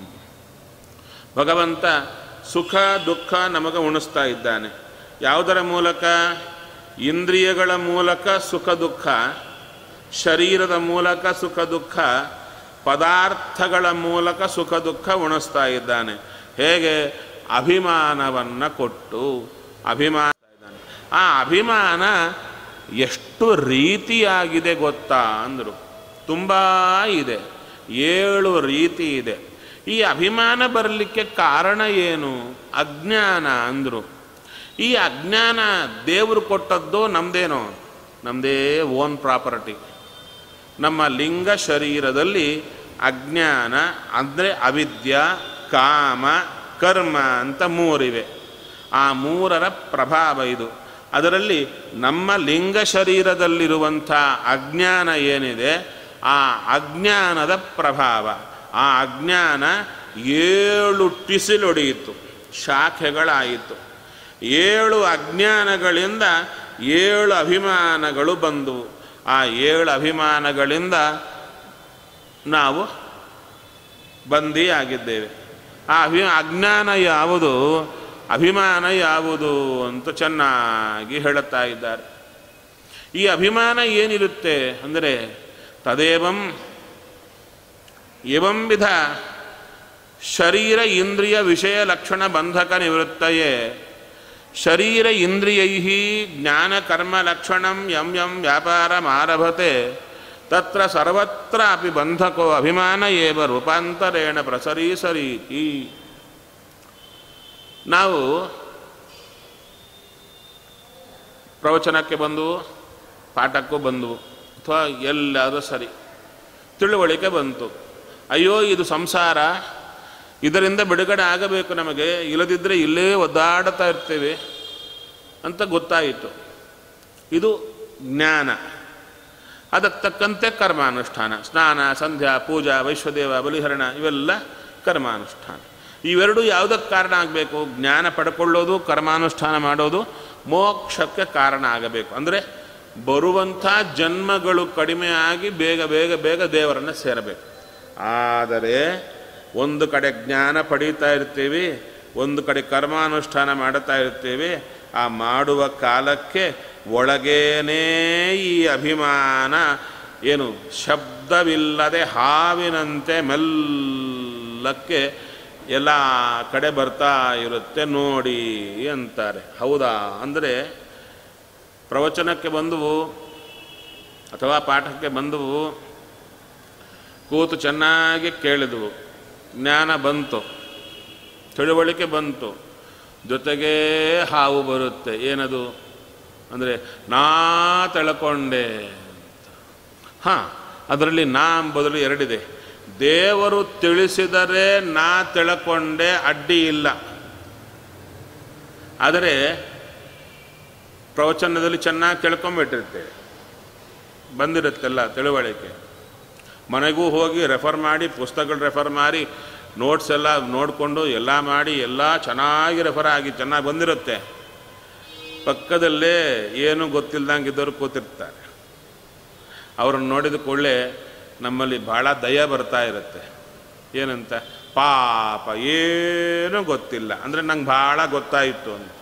ಭಗವಂತ ಸುಖ ದುಃಖ ನಮಗೆ ಉಣಿಸ್ತಾ ಇದ್ದಾನೆ ಯಾವುದರ ಮೂಲಕ ಇಂದ್ರಿಯಗಳ ಮೂಲಕ ಸುಖ ದುಃಖ ಶರೀರದ ಮೂಲಕ ಸುಖ ದುಃಖ ಪದಾರ್ಥಗಳ ಮೂಲಕ ಸುಖ ದುಃಖ ಉಣಿಸ್ತಾ ಇದ್ದಾನೆ ಹೇಗೆ ಅಭಿಮಾನವನ್ನು ಕೊಟ್ಟು ಅಭಿಮಾನ ಇದ್ದಾನೆ ಆ ಅಭಿಮಾನ ಎಷ್ಟು ರೀತಿಯಾಗಿದೆ ಗೊತ್ತಾ ಅಂದರು ತುಂಬ ಇದೆ ಏಳು ರೀತಿ ಇದೆ ಈ ಅಭಿಮಾನ ಬರಲಿಕ್ಕೆ ಕಾರಣ ಏನು ಅಜ್ಞಾನ ಅಂದರು ಈ ಅಜ್ಞಾನ ದೇವರು ಕೊಟ್ಟದ್ದು ನಮ್ಮದೇನೋ ನಮ್ಮದೇ ಓನ್ ಪ್ರಾಪರ್ಟಿ ನಮ್ಮ ಲಿಂಗ ಶರೀರದಲ್ಲಿ ಅಜ್ಞಾನ ಅಂದರೆ ಅವಿದ್ಯ ಕಾಮ ಕರ್ಮ ಅಂತ ಮೂರಿವೆ ಆ ಮೂರರ ಪ್ರಭಾವ ಇದು ಅದರಲ್ಲಿ ನಮ್ಮ ಲಿಂಗ ಶರೀರದಲ್ಲಿರುವಂಥ ಅಜ್ಞಾನ ಏನಿದೆ ಆ ಅಜ್ಞಾನದ ಪ್ರಭಾವ ಆ ಅಜ್ಞಾನ ಏಳು ಟಿಸಿಲೊಡೆಯಿತು ಶಾಖೆಗಳಾಯಿತು ಏಳು ಅಜ್ಞಾನಗಳಿಂದ ಏಳು ಅಭಿಮಾನಗಳು ಬಂದವು ಆ ಏಳು ಅಭಿಮಾನಗಳಿಂದ ನಾವು ಬಂದಿಯಾಗಿದ್ದೇವೆ ಆ ಅಭಿ ಅಜ್ಞಾನ ಯಾವುದು ಅಭಿಮಾನ ಯಾವುದು ಅಂತ ಚೆನ್ನಾಗಿ ಹೇಳುತ್ತಾ ಇದ್ದಾರೆ ಈ ಅಭಿಮಾನ ಏನಿರುತ್ತೆ ಅಂದರೆ ತದೇವಂ ಎವಂ ವಿಧ ಶರೀರ ಇಂದ್ರಿಯ ವಿಷಯ ಲಕ್ಷಣ ಬಂಧಕ ನಿವೃತ್ತಯೇ ಶರೀರ ಇಂದ್ರಿಯೈ ಜ್ಞಾನ ಕರ್ಮ ಲಕ್ಷಣಂ ಯಂ ಯಂ ವ್ಯಾಪಾರಮಾರಭತೆ ತತ್ರ ಸರ್ವತ್ರ ಅಪಿ ಬಂಧಕೋ ಅಭಿಮಾನ ಏವ ರೂಪಾಂತರೇಣ ಪ್ರಸರೀಸರೀತಿ ನಾವು ಪ್ರವಚನಕ್ಕೆ ಬಂದು ಪಾಠಕ್ಕೂ ಬಂದವು ಅಥವಾ ಎಲ್ಲಾದರೂ ಸರಿ ತಿಳುವಳಿಕೆ ಬಂತು ಅಯ್ಯೋ ಇದು ಸಂಸಾರ ಇದರಿಂದ ಬಿಡುಗಡೆ ಆಗಬೇಕು ನಮಗೆ ಇಲ್ಲದಿದ್ದರೆ ಇಲ್ಲೇ ಒದ್ದಾಡ್ತಾ ಇರ್ತೇವೆ ಅಂತ ಗೊತ್ತಾಯಿತು ಇದು ಜ್ಞಾನ ಅದಕ್ಕೆ ತಕ್ಕಂತೆ ಕರ್ಮಾನುಷ್ಠಾನ ಸ್ನಾನ ಸಂಧ್ಯಾ ಪೂಜಾ ವೈಶ್ವದೇವ ಬಲಿಹರಣ ಇವೆಲ್ಲ ಕರ್ಮಾನುಷ್ಠಾನ ಇವೆರಡು ಯಾವುದಕ್ಕೆ ಕಾರಣ ಆಗಬೇಕು ಜ್ಞಾನ ಪಡ್ಕೊಳ್ಳೋದು ಕರ್ಮಾನುಷ್ಠಾನ ಮಾಡೋದು ಮೋಕ್ಷಕ್ಕೆ ಕಾರಣ ಆಗಬೇಕು ಅಂದರೆ ಬರುವಂಥ ಜನ್ಮಗಳು ಕಡಿಮೆ ಆಗಿ ಬೇಗ ಬೇಗ ಬೇಗ ದೇವರನ್ನು ಸೇರಬೇಕು ಆದರೆ ಒಂದು ಕಡೆ ಜ್ಞಾನ ಪಡೀತಾ ಇರ್ತೀವಿ ಒಂದು ಕಡೆ ಕರ್ಮಾನುಷ್ಠಾನ ಮಾಡುತ್ತಾ ಇರ್ತೀವಿ ಆ ಮಾಡುವ ಕಾಲಕ್ಕೆ ಒಳಗೇನೇ ಈ ಅಭಿಮಾನ ಏನು ಶಬ್ದವಿಲ್ಲದೆ ಹಾವಿನಂತೆ ಮೆಲ್ಲಕ್ಕೆ ಎಲ್ಲ ಕಡೆ ಬರ್ತಾ ಇರುತ್ತೆ ನೋಡಿ ಅಂತಾರೆ ಹೌದಾ ಅಂದರೆ ಪ್ರವಚನಕ್ಕೆ ಬಂದವು ಅಥವಾ ಪಾಠಕ್ಕೆ ಬಂದವು ಕೂತು ಚೆನ್ನಾಗಿ ಕೇಳಿದವು ಜ್ಞಾನ ಬಂತು ತಿಳುವಳಿಕೆ ಬಂತು ಜೊತೆಗೇ ಹಾವು ಬರುತ್ತೆ ಏನದು ಅಂದರೆ ನಾ ತಿಳ್ಕೊಂಡೆ ಹಾಂ ಅದರಲ್ಲಿ ನಾ ಬದಲು ಎರಡಿದೆ ದೇವರು ತಿಳಿಸಿದರೆ ನಾ ತಿಳ್ಕೊಂಡೆ ಅಡ್ಡಿ ಇಲ್ಲ ಆದರೆ ಪ್ರವಚನದಲ್ಲಿ ಚೆನ್ನಾಗಿ ತಿಳ್ಕೊಂಬಿಟ್ಟಿರ್ತೇವೆ ಬಂದಿರುತ್ತೆಲ್ಲ ತಿಳುವಳಿಕೆ ಮನೆಗೂ ಹೋಗಿ ರೆಫರ್ ಮಾಡಿ ಪುಸ್ತಕಗಳು ರೆಫರ್ ಮಾಡಿ ನೋಟ್ಸ್ ಎಲ್ಲ ನೋಡಿಕೊಂಡು ಎಲ್ಲ ಮಾಡಿ ಎಲ್ಲ ಚೆನ್ನಾಗಿ ರೆಫರ್ ಆಗಿ ಚೆನ್ನಾಗಿ ಬಂದಿರುತ್ತೆ ಪಕ್ಕದಲ್ಲೇ ಏನೂ ಗೊತ್ತಿಲ್ದಂಗಿದ್ದವರು ಕೂತಿರ್ತಾರೆ ಅವ್ರನ್ನ ನೋಡಿದ ಕೂಡಲೇ ನಮ್ಮಲ್ಲಿ ಭಾಳ ದಯ ಬರ್ತಾ ಇರುತ್ತೆ ಏನಂತ ಪಾಪ ಏನೂ ಗೊತ್ತಿಲ್ಲ ಅಂದರೆ ನಂಗೆ ಭಾಳ ಗೊತ್ತಾಯಿತು ಅಂತ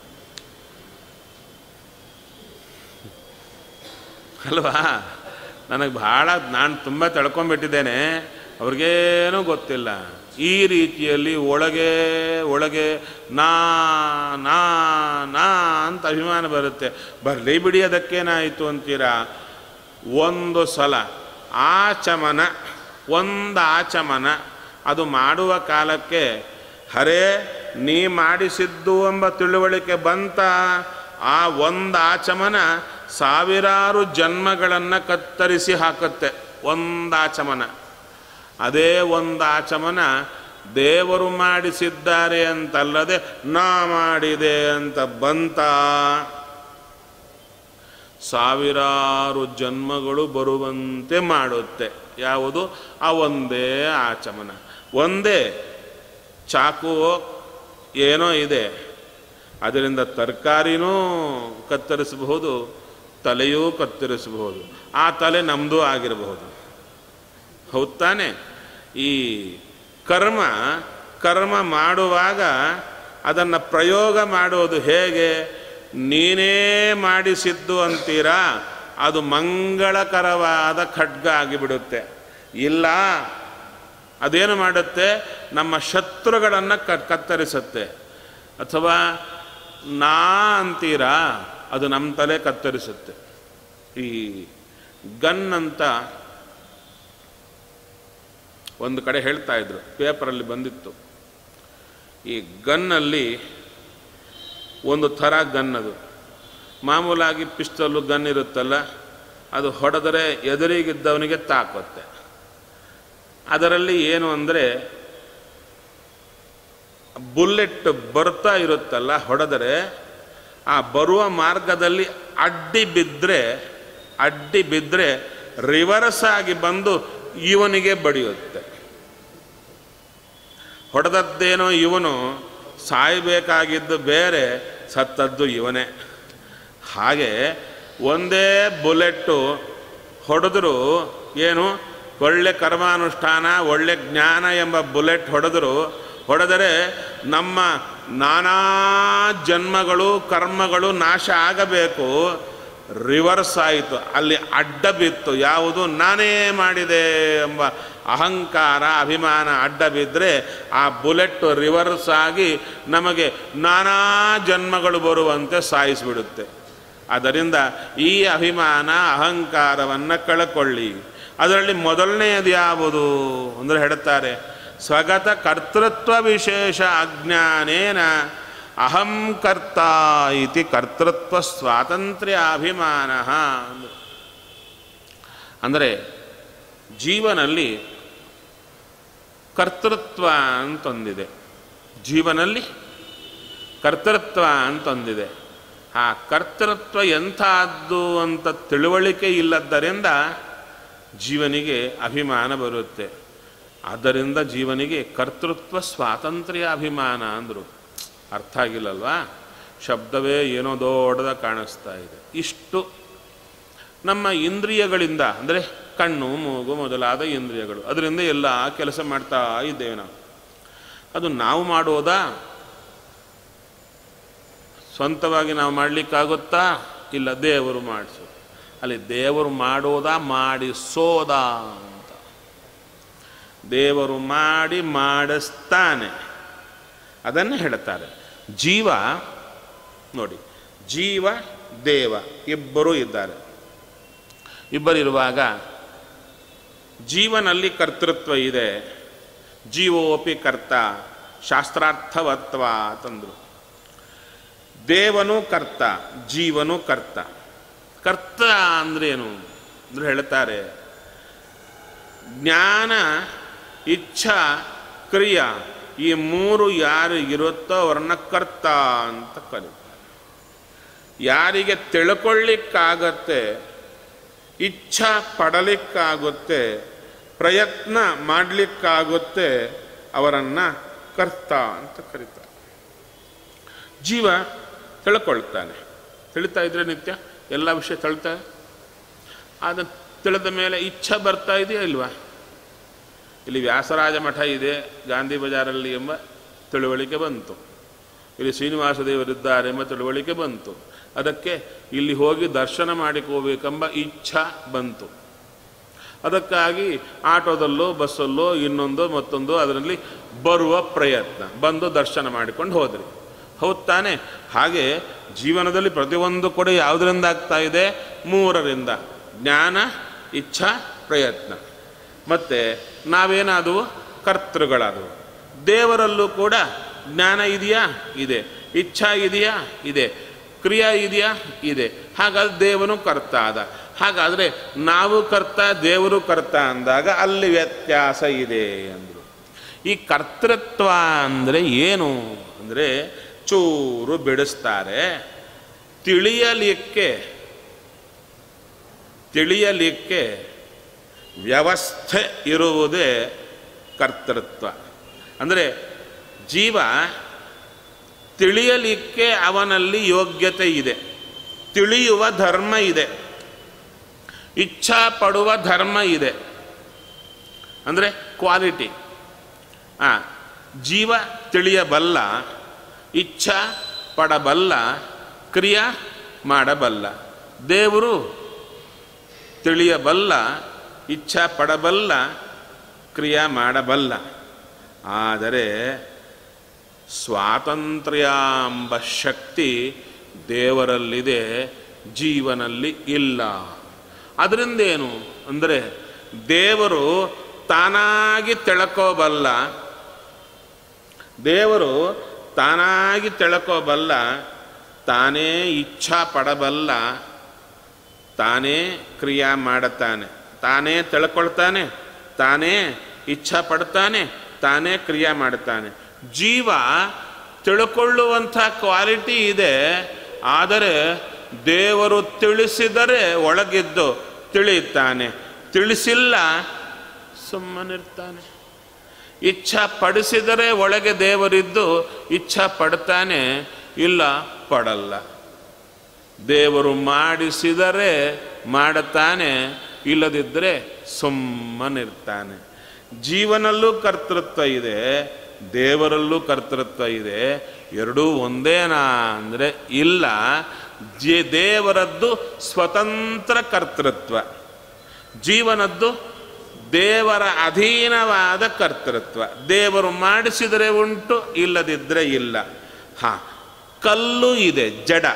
ಅಲ್ವಾ ನನಗೆ ಭಾಳ ನಾನು ತುಂಬ ತಿಳ್ಕೊಂಬಿಟ್ಟಿದ್ದೇನೆ ಅವ್ರಿಗೇನೂ ಗೊತ್ತಿಲ್ಲ ಈ ರೀತಿಯಲ್ಲಿ ಒಳಗೆ ಒಳಗೆ ನಾ ನಾ ನಾ ಅಂತ ಅಭಿಮಾನ ಬರುತ್ತೆ ಬರಲಿ ಬಿಡಿ ಅದಕ್ಕೇನಾಯಿತು ಅಂತೀರಾ ಒಂದು ಸಲ ಆಚಮನ ಒಂದು ಆಚಮನ ಅದು ಮಾಡುವ ಕಾಲಕ್ಕೆ ಹರೇ ನೀ ಮಾಡಿಸಿದ್ದು ಎಂಬ ತಿಳುವಳಿಕೆ ಬಂತ ಆ ಒಂದು ಆಚಮನ ಸಾವಿರಾರು ಜನ್ಮಗಳನ್ನು ಕತ್ತರಿಸಿ ಹಾಕುತ್ತೆ ಒಂದು ಆಚಮನ ಅದೇ ಒಂದು ಆಚಮನ ದೇವರು ಮಾಡಿಸಿದ್ದಾರೆ ಅಂತಲ್ಲದೆ ನಾ ಮಾಡಿದೆ ಅಂತ ಬಂತ ಸಾವಿರಾರು ಜನ್ಮಗಳು ಬರುವಂತೆ ಮಾಡುತ್ತೆ ಯಾವುದು ಆ ಒಂದೇ ಆಚಮನ ಒಂದೇ ಚಾಕು ಏನೋ ಇದೆ ಅದರಿಂದ ತರಕಾರಿನೂ ಕತ್ತರಿಸಬಹುದು ತಲೆಯೂ ಕತ್ತರಿಸಬಹುದು ಆ ತಲೆ ನಮ್ಮದು ಆಗಿರಬಹುದು ಹೌದ್ ತಾನೆ ಈ ಕರ್ಮ ಕರ್ಮ ಮಾಡುವಾಗ ಅದನ್ನು ಪ್ರಯೋಗ ಮಾಡೋದು ಹೇಗೆ ನೀನೇ ಮಾಡಿಸಿದ್ದು ಅಂತೀರಾ ಅದು ಮಂಗಳಕರವಾದ ಖಡ್ಗ ಆಗಿಬಿಡುತ್ತೆ ಇಲ್ಲ ಅದೇನು ಮಾಡುತ್ತೆ ನಮ್ಮ ಶತ್ರುಗಳನ್ನು ಕ ಕತ್ತರಿಸುತ್ತೆ ಅಥವಾ ನಾ ಅಂತೀರಾ ಅದು ನಮ್ಮ ತಲೆ ಕತ್ತರಿಸುತ್ತೆ ಈ ಗನ್ ಅಂತ ಒಂದು ಕಡೆ ಹೇಳ್ತಾ ಇದ್ರು ಪೇಪರಲ್ಲಿ ಬಂದಿತ್ತು ಈ ಗನ್ನಲ್ಲಿ ಒಂದು ಥರ ಗನ್ ಅದು ಮಾಮೂಲಾಗಿ ಪಿಸ್ಟಲ್ಲು ಗನ್ ಇರುತ್ತಲ್ಲ ಅದು ಹೊಡೆದರೆ ಎದುರಿಗಿದ್ದವನಿಗೆ ತಾಕುತ್ತೆ ಅದರಲ್ಲಿ ಏನು ಅಂದರೆ ಬುಲೆಟ್ ಬರ್ತಾ ಇರುತ್ತಲ್ಲ ಹೊಡೆದರೆ ಆ ಬರುವ ಮಾರ್ಗದಲ್ಲಿ ಅಡ್ಡಿ ಬಿದ್ದರೆ ಅಡ್ಡಿ ಬಿದ್ದರೆ ರಿವರ್ಸ್ ಆಗಿ ಬಂದು ಇವನಿಗೆ ಬಡಿಯುತ್ತೆ ಹೊಡೆದದ್ದೇನೋ ಇವನು ಸಾಯಬೇಕಾಗಿದ್ದು ಬೇರೆ ಸತ್ತದ್ದು ಇವನೇ ಹಾಗೆ ಒಂದೇ ಬುಲೆಟ್ಟು ಹೊಡೆದ್ರು ಏನು ಒಳ್ಳೆ ಕರ್ಮಾನುಷ್ಠಾನ ಒಳ್ಳೆ ಜ್ಞಾನ ಎಂಬ ಬುಲೆಟ್ ಹೊಡೆದ್ರು ಹೊಡೆದರೆ ನಮ್ಮ ನಾನಾ ಜನ್ಮಗಳು ಕರ್ಮಗಳು ನಾಶ ಆಗಬೇಕು ರಿವರ್ಸ್ ಆಯಿತು ಅಲ್ಲಿ ಅಡ್ಡ ಬಿತ್ತು ಯಾವುದು ನಾನೇ ಮಾಡಿದೆ ಎಂಬ ಅಹಂಕಾರ ಅಭಿಮಾನ ಅಡ್ಡ ಬಿದ್ದರೆ ಆ ಬುಲೆಟ್ ರಿವರ್ಸ್ ಆಗಿ ನಮಗೆ ನಾನಾ ಜನ್ಮಗಳು ಬರುವಂತೆ ಸಾಯಿಸಿಬಿಡುತ್ತೆ ಆದ್ದರಿಂದ ಈ ಅಭಿಮಾನ ಅಹಂಕಾರವನ್ನು ಕಳ್ಕೊಳ್ಳಿ ಅದರಲ್ಲಿ ಮೊದಲನೆಯದು ಯಾವುದು ಅಂದರೆ ಹೇಳ್ತಾರೆ ಸ್ವಗತ ಕರ್ತೃತ್ವ ವಿಶೇಷ ಅಜ್ಞಾನೇನ ಅಹಂ ಕರ್ತ ಇತಿ ಕರ್ತೃತ್ವ ಸ್ವಾತಂತ್ರ್ಯ ಅಭಿಮಾನ ಅಂದರೆ ಜೀವನಲ್ಲಿ ಕರ್ತೃತ್ವ ಅಂತೊಂದಿದೆ ಜೀವನಲ್ಲಿ ಕರ್ತೃತ್ವ ಅಂತೊಂದಿದೆ ಆ ಕರ್ತೃತ್ವ ಎಂಥದ್ದು ಅಂತ ತಿಳುವಳಿಕೆ ಇಲ್ಲದ್ದರಿಂದ ಜೀವನಿಗೆ ಅಭಿಮಾನ ಬರುತ್ತೆ ಆದ್ದರಿಂದ ಜೀವನಿಗೆ ಕರ್ತೃತ್ವ ಸ್ವಾತಂತ್ರ್ಯ ಅಭಿಮಾನ ಅಂದರು ಅರ್ಥ ಆಗಿಲ್ಲಲ್ವಾ ಶಬ್ದವೇ ಏನೋ ದೊಡ್ಡದ ಕಾಣಿಸ್ತಾ ಇದೆ ಇಷ್ಟು ನಮ್ಮ ಇಂದ್ರಿಯಗಳಿಂದ ಅಂದರೆ ಕಣ್ಣು ಮೂಗು ಮೊದಲಾದ ಇಂದ್ರಿಯಗಳು ಅದರಿಂದ ಎಲ್ಲ ಕೆಲಸ ಮಾಡ್ತಾ ಇದ್ದೇವೆ ನಾವು ಅದು ನಾವು ಮಾಡೋದಾ ಸ್ವಂತವಾಗಿ ನಾವು ಮಾಡಲಿಕ್ಕಾಗುತ್ತಾ ಇಲ್ಲ ದೇವರು ಮಾಡಿಸು ಅಲ್ಲಿ ದೇವರು ಮಾಡೋದಾ ಮಾಡಿಸೋದಾ ಅಂತ ದೇವರು ಮಾಡಿ ಮಾಡಿಸ್ತಾನೆ ಅದನ್ನು ಹೇಳ್ತಾರೆ ಜೀವ ನೋಡಿ ಜೀವ ದೇವ ಇಬ್ಬರೂ ಇದ್ದಾರೆ ಇಬ್ಬರಿರುವಾಗ ಜೀವನಲ್ಲಿ ಕರ್ತೃತ್ವ ಇದೆ ಜೀವೋಪಿ ಕರ್ತ ಶಾಸ್ತ್ರಾರ್ಥವತ್ವ ತಂದರು ದೇವನು ಕರ್ತ ಜೀವನು ಕರ್ತ ಕರ್ತ ಅಂದ್ರೇನು ಅಂದ್ರೆ ಹೇಳ್ತಾರೆ ಜ್ಞಾನ ಇಚ್ಛಾ ಕ್ರಿಯಾ ಈ ಮೂರು ಯಾರು ಇರುತ್ತೋ ಅವ್ರನ್ನ ಕರ್ತ ಅಂತ ಕರೀತಾರೆ ಯಾರಿಗೆ ತಿಳ್ಕೊಳ್ಳಿಕ್ಕಾಗತ್ತೆ ಇಚ್ಛಾ ಪಡಲಿಕ್ಕಾಗುತ್ತೆ ಪ್ರಯತ್ನ ಮಾಡಲಿಕ್ಕಾಗುತ್ತೆ ಅವರನ್ನು ಕರ್ತ ಅಂತ ಕರೀತಾರೆ ಜೀವ ತಿಳ್ಕೊಳ್ತಾನೆ ತಿಳಿತಾ ಇದ್ರೆ ನಿತ್ಯ ಎಲ್ಲ ವಿಷಯ ತಿಳ್ತಾರೆ ಅದನ್ನು ತಿಳಿದ ಮೇಲೆ ಇಚ್ಛೆ ಬರ್ತಾ ಇದೆಯಾ ಇಲ್ವಾ ಇಲ್ಲಿ ವ್ಯಾಸರಾಜ ಮಠ ಇದೆ ಗಾಂಧಿ ಬಜಾರಲ್ಲಿ ಎಂಬ ತಿಳುವಳಿಕೆ ಬಂತು ಇಲ್ಲಿ ಶ್ರೀನಿವಾಸ ದೇವರಿದ್ದಾರೆ ಎಂಬ ತಿಳುವಳಿಕೆ ಬಂತು ಅದಕ್ಕೆ ಇಲ್ಲಿ ಹೋಗಿ ದರ್ಶನ ಮಾಡಿಕೋಬೇಕೆಂಬ ಇಚ್ಛಾ ಬಂತು ಅದಕ್ಕಾಗಿ ಆಟೋದಲ್ಲೋ ಬಸ್ಸಲ್ಲೋ ಇನ್ನೊಂದು ಮತ್ತೊಂದು ಅದರಲ್ಲಿ ಬರುವ ಪ್ರಯತ್ನ ಬಂದು ದರ್ಶನ ಮಾಡಿಕೊಂಡು ಹೋದ್ರಿ ಹೌದು ತಾನೆ ಹಾಗೆ ಜೀವನದಲ್ಲಿ ಪ್ರತಿಯೊಂದು ಕೂಡ ಯಾವುದರಿಂದ ಆಗ್ತಾ ಇದೆ ಮೂರರಿಂದ ಜ್ಞಾನ ಇಚ್ಛಾ ಪ್ರಯತ್ನ ಮತ್ತು ನಾವೇನಾದವು ಕರ್ತೃಗಳಾದವು ದೇವರಲ್ಲೂ ಕೂಡ ಜ್ಞಾನ ಇದೆಯಾ ಇದೆ ಇಚ್ಛಾ ಇದೆಯಾ ಇದೆ ಕ್ರಿಯಾ ಇದೆಯಾ ಇದೆ ಹಾಗಾದ್ರೆ ದೇವನು ಕರ್ತ ಆದ ಹಾಗಾದರೆ ನಾವು ಕರ್ತ ದೇವರು ಕರ್ತ ಅಂದಾಗ ಅಲ್ಲಿ ವ್ಯತ್ಯಾಸ ಇದೆ ಅಂದರು ಈ ಕರ್ತೃತ್ವ ಅಂದರೆ ಏನು ಅಂದರೆ ಚೂರು ಬಿಡಿಸ್ತಾರೆ ತಿಳಿಯಲಿಕ್ಕೆ ತಿಳಿಯಲಿಕ್ಕೆ ವ್ಯವಸ್ಥೆ ಇರುವುದೇ ಕರ್ತೃತ್ವ ಅಂದರೆ ಜೀವ ತಿಳಿಯಲಿಕ್ಕೆ ಅವನಲ್ಲಿ ಯೋಗ್ಯತೆ ಇದೆ ತಿಳಿಯುವ ಧರ್ಮ ಇದೆ ಇಚ್ಛಾ ಪಡುವ ಧರ್ಮ ಇದೆ ಅಂದರೆ ಕ್ವಾಲಿಟಿ ಆ ಜೀವ ತಿಳಿಯಬಲ್ಲ ಇಚ್ಛಾ ಪಡಬಲ್ಲ ಕ್ರಿಯಾ ಮಾಡಬಲ್ಲ ದೇವರು ತಿಳಿಯಬಲ್ಲ ಇಚ್ಛಾ ಪಡಬಲ್ಲ ಕ್ರಿಯಾ ಮಾಡಬಲ್ಲ ಆದರೆ ಸ್ವಾತಂತ್ರ್ಯ ಎಂಬ ಶಕ್ತಿ ದೇವರಲ್ಲಿದೆ ಜೀವನಲ್ಲಿ ಇಲ್ಲ ಅದರಿಂದ ಏನು ಅಂದರೆ ದೇವರು ತಾನಾಗಿ ತಿಳ್ಕೋಬಲ್ಲ ದೇವರು ತಾನಾಗಿ ತಿಳ್ಕೋಬಲ್ಲ ತಾನೇ ಇಚ್ಛಾ ಪಡಬಲ್ಲ ತಾನೇ ಕ್ರಿಯಾ ಮಾಡುತ್ತಾನೆ ತಾನೇ ತಿಳ್ಕೊಳ್ತಾನೆ ತಾನೇ ಇಚ್ಛಾ ಪಡ್ತಾನೆ ತಾನೇ ಕ್ರಿಯಾ ಮಾಡುತ್ತಾನೆ ಜೀವ ತಿಳ್ಕೊಳ್ಳುವಂಥ ಕ್ವಾಲಿಟಿ ಇದೆ ಆದರೆ ದೇವರು ತಿಳಿಸಿದರೆ ಒಳಗಿದ್ದು ತಿಳಿಯುತ್ತಾನೆ ತಿಳಿಸಿಲ್ಲ ಸುಮ್ಮನಿರ್ತಾನೆ ಇಚ್ಛಾ ಪಡಿಸಿದರೆ ಒಳಗೆ ದೇವರಿದ್ದು ಇಚ್ಛಾ ಪಡ್ತಾನೆ ಇಲ್ಲ ಪಡಲ್ಲ ದೇವರು ಮಾಡಿಸಿದರೆ ಮಾಡುತ್ತಾನೆ ಇಲ್ಲದಿದ್ದರೆ ಸುಮ್ಮನಿರ್ತಾನೆ ಜೀವನಲ್ಲೂ ಕರ್ತೃತ್ವ ಇದೆ ದೇವರಲ್ಲೂ ಕರ್ತೃತ್ವ ಇದೆ ಎರಡೂ ಒಂದೇನಾ ಅಂದರೆ ಇಲ್ಲ ಜಿ ದೇವರದ್ದು ಸ್ವತಂತ್ರ ಕರ್ತೃತ್ವ ಜೀವನದ್ದು ದೇವರ ಅಧೀನವಾದ ಕರ್ತೃತ್ವ ದೇವರು ಮಾಡಿಸಿದರೆ ಉಂಟು ಇಲ್ಲದಿದ್ದರೆ ಇಲ್ಲ ಹಾ ಕಲ್ಲು ಇದೆ ಜಡ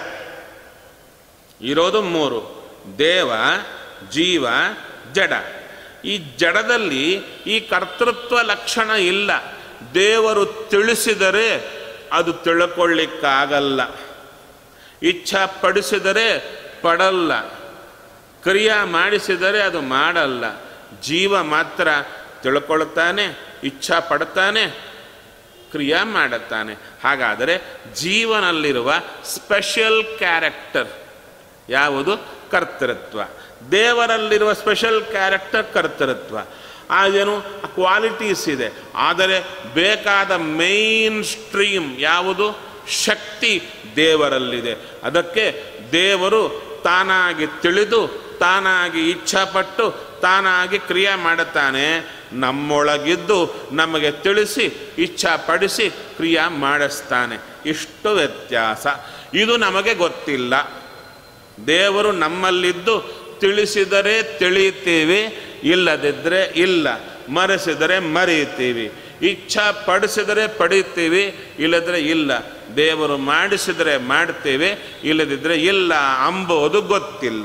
ಇರೋದು ಮೂರು ದೇವ ಜೀವ ಜಡ ಈ ಜಡದಲ್ಲಿ ಈ ಕರ್ತೃತ್ವ ಲಕ್ಷಣ ಇಲ್ಲ ದೇವರು ತಿಳಿಸಿದರೆ ಅದು ತಿಳ್ಕೊಳ್ಳಿಕ್ಕಾಗಲ್ಲ ಇಚ್ಛಾ ಪಡಿಸಿದರೆ ಪಡಲ್ಲ ಕ್ರಿಯಾ ಮಾಡಿಸಿದರೆ ಅದು ಮಾಡಲ್ಲ ಜೀವ ಮಾತ್ರ ತಿಳ್ಕೊಳ್ತಾನೆ ಇಚ್ಛಾ ಪಡ್ತಾನೆ ಕ್ರಿಯಾ ಮಾಡುತ್ತಾನೆ ಹಾಗಾದರೆ ಜೀವನಲ್ಲಿರುವ ಸ್ಪೆಷಲ್ ಕ್ಯಾರೆಕ್ಟರ್ ಯಾವುದು ಕರ್ತೃತ್ವ ದೇವರಲ್ಲಿರುವ ಸ್ಪೆಷಲ್ ಕ್ಯಾರೆಕ್ಟರ್ ಕರ್ತೃತ್ವ ಅದೇನು ಕ್ವಾಲಿಟೀಸ್ ಇದೆ ಆದರೆ ಬೇಕಾದ ಮೇನ್ ಸ್ಟ್ರೀಮ್ ಯಾವುದು ಶಕ್ತಿ ದೇವರಲ್ಲಿದೆ ಅದಕ್ಕೆ ದೇವರು ತಾನಾಗಿ ತಿಳಿದು ತಾನಾಗಿ ಇಚ್ಛಾಪಟ್ಟು ತಾನಾಗಿ ಕ್ರಿಯೆ ಮಾಡುತ್ತಾನೆ ನಮ್ಮೊಳಗಿದ್ದು ನಮಗೆ ತಿಳಿಸಿ ಇಚ್ಛಾಪಡಿಸಿ ಕ್ರಿಯೆ ಮಾಡಿಸ್ತಾನೆ ಇಷ್ಟು ವ್ಯತ್ಯಾಸ ಇದು ನಮಗೆ ಗೊತ್ತಿಲ್ಲ ದೇವರು ನಮ್ಮಲ್ಲಿದ್ದು ತಿಳಿಸಿದರೆ ತಿಳಿಯುತ್ತೀವಿ ಇಲ್ಲದಿದ್ದರೆ ಇಲ್ಲ ಮರೆಸಿದರೆ ಮರೆಯುತ್ತೀವಿ ಇಚ್ಛಾ ಪಡಿಸಿದರೆ ಪಡೆಯುತ್ತೀವಿ ಇಲ್ಲದ್ರೆ ಇಲ್ಲ ದೇವರು ಮಾಡಿಸಿದರೆ ಮಾಡ್ತೇವೆ ಇಲ್ಲದಿದ್ದರೆ ಇಲ್ಲ ಅಂಬೋದು ಗೊತ್ತಿಲ್ಲ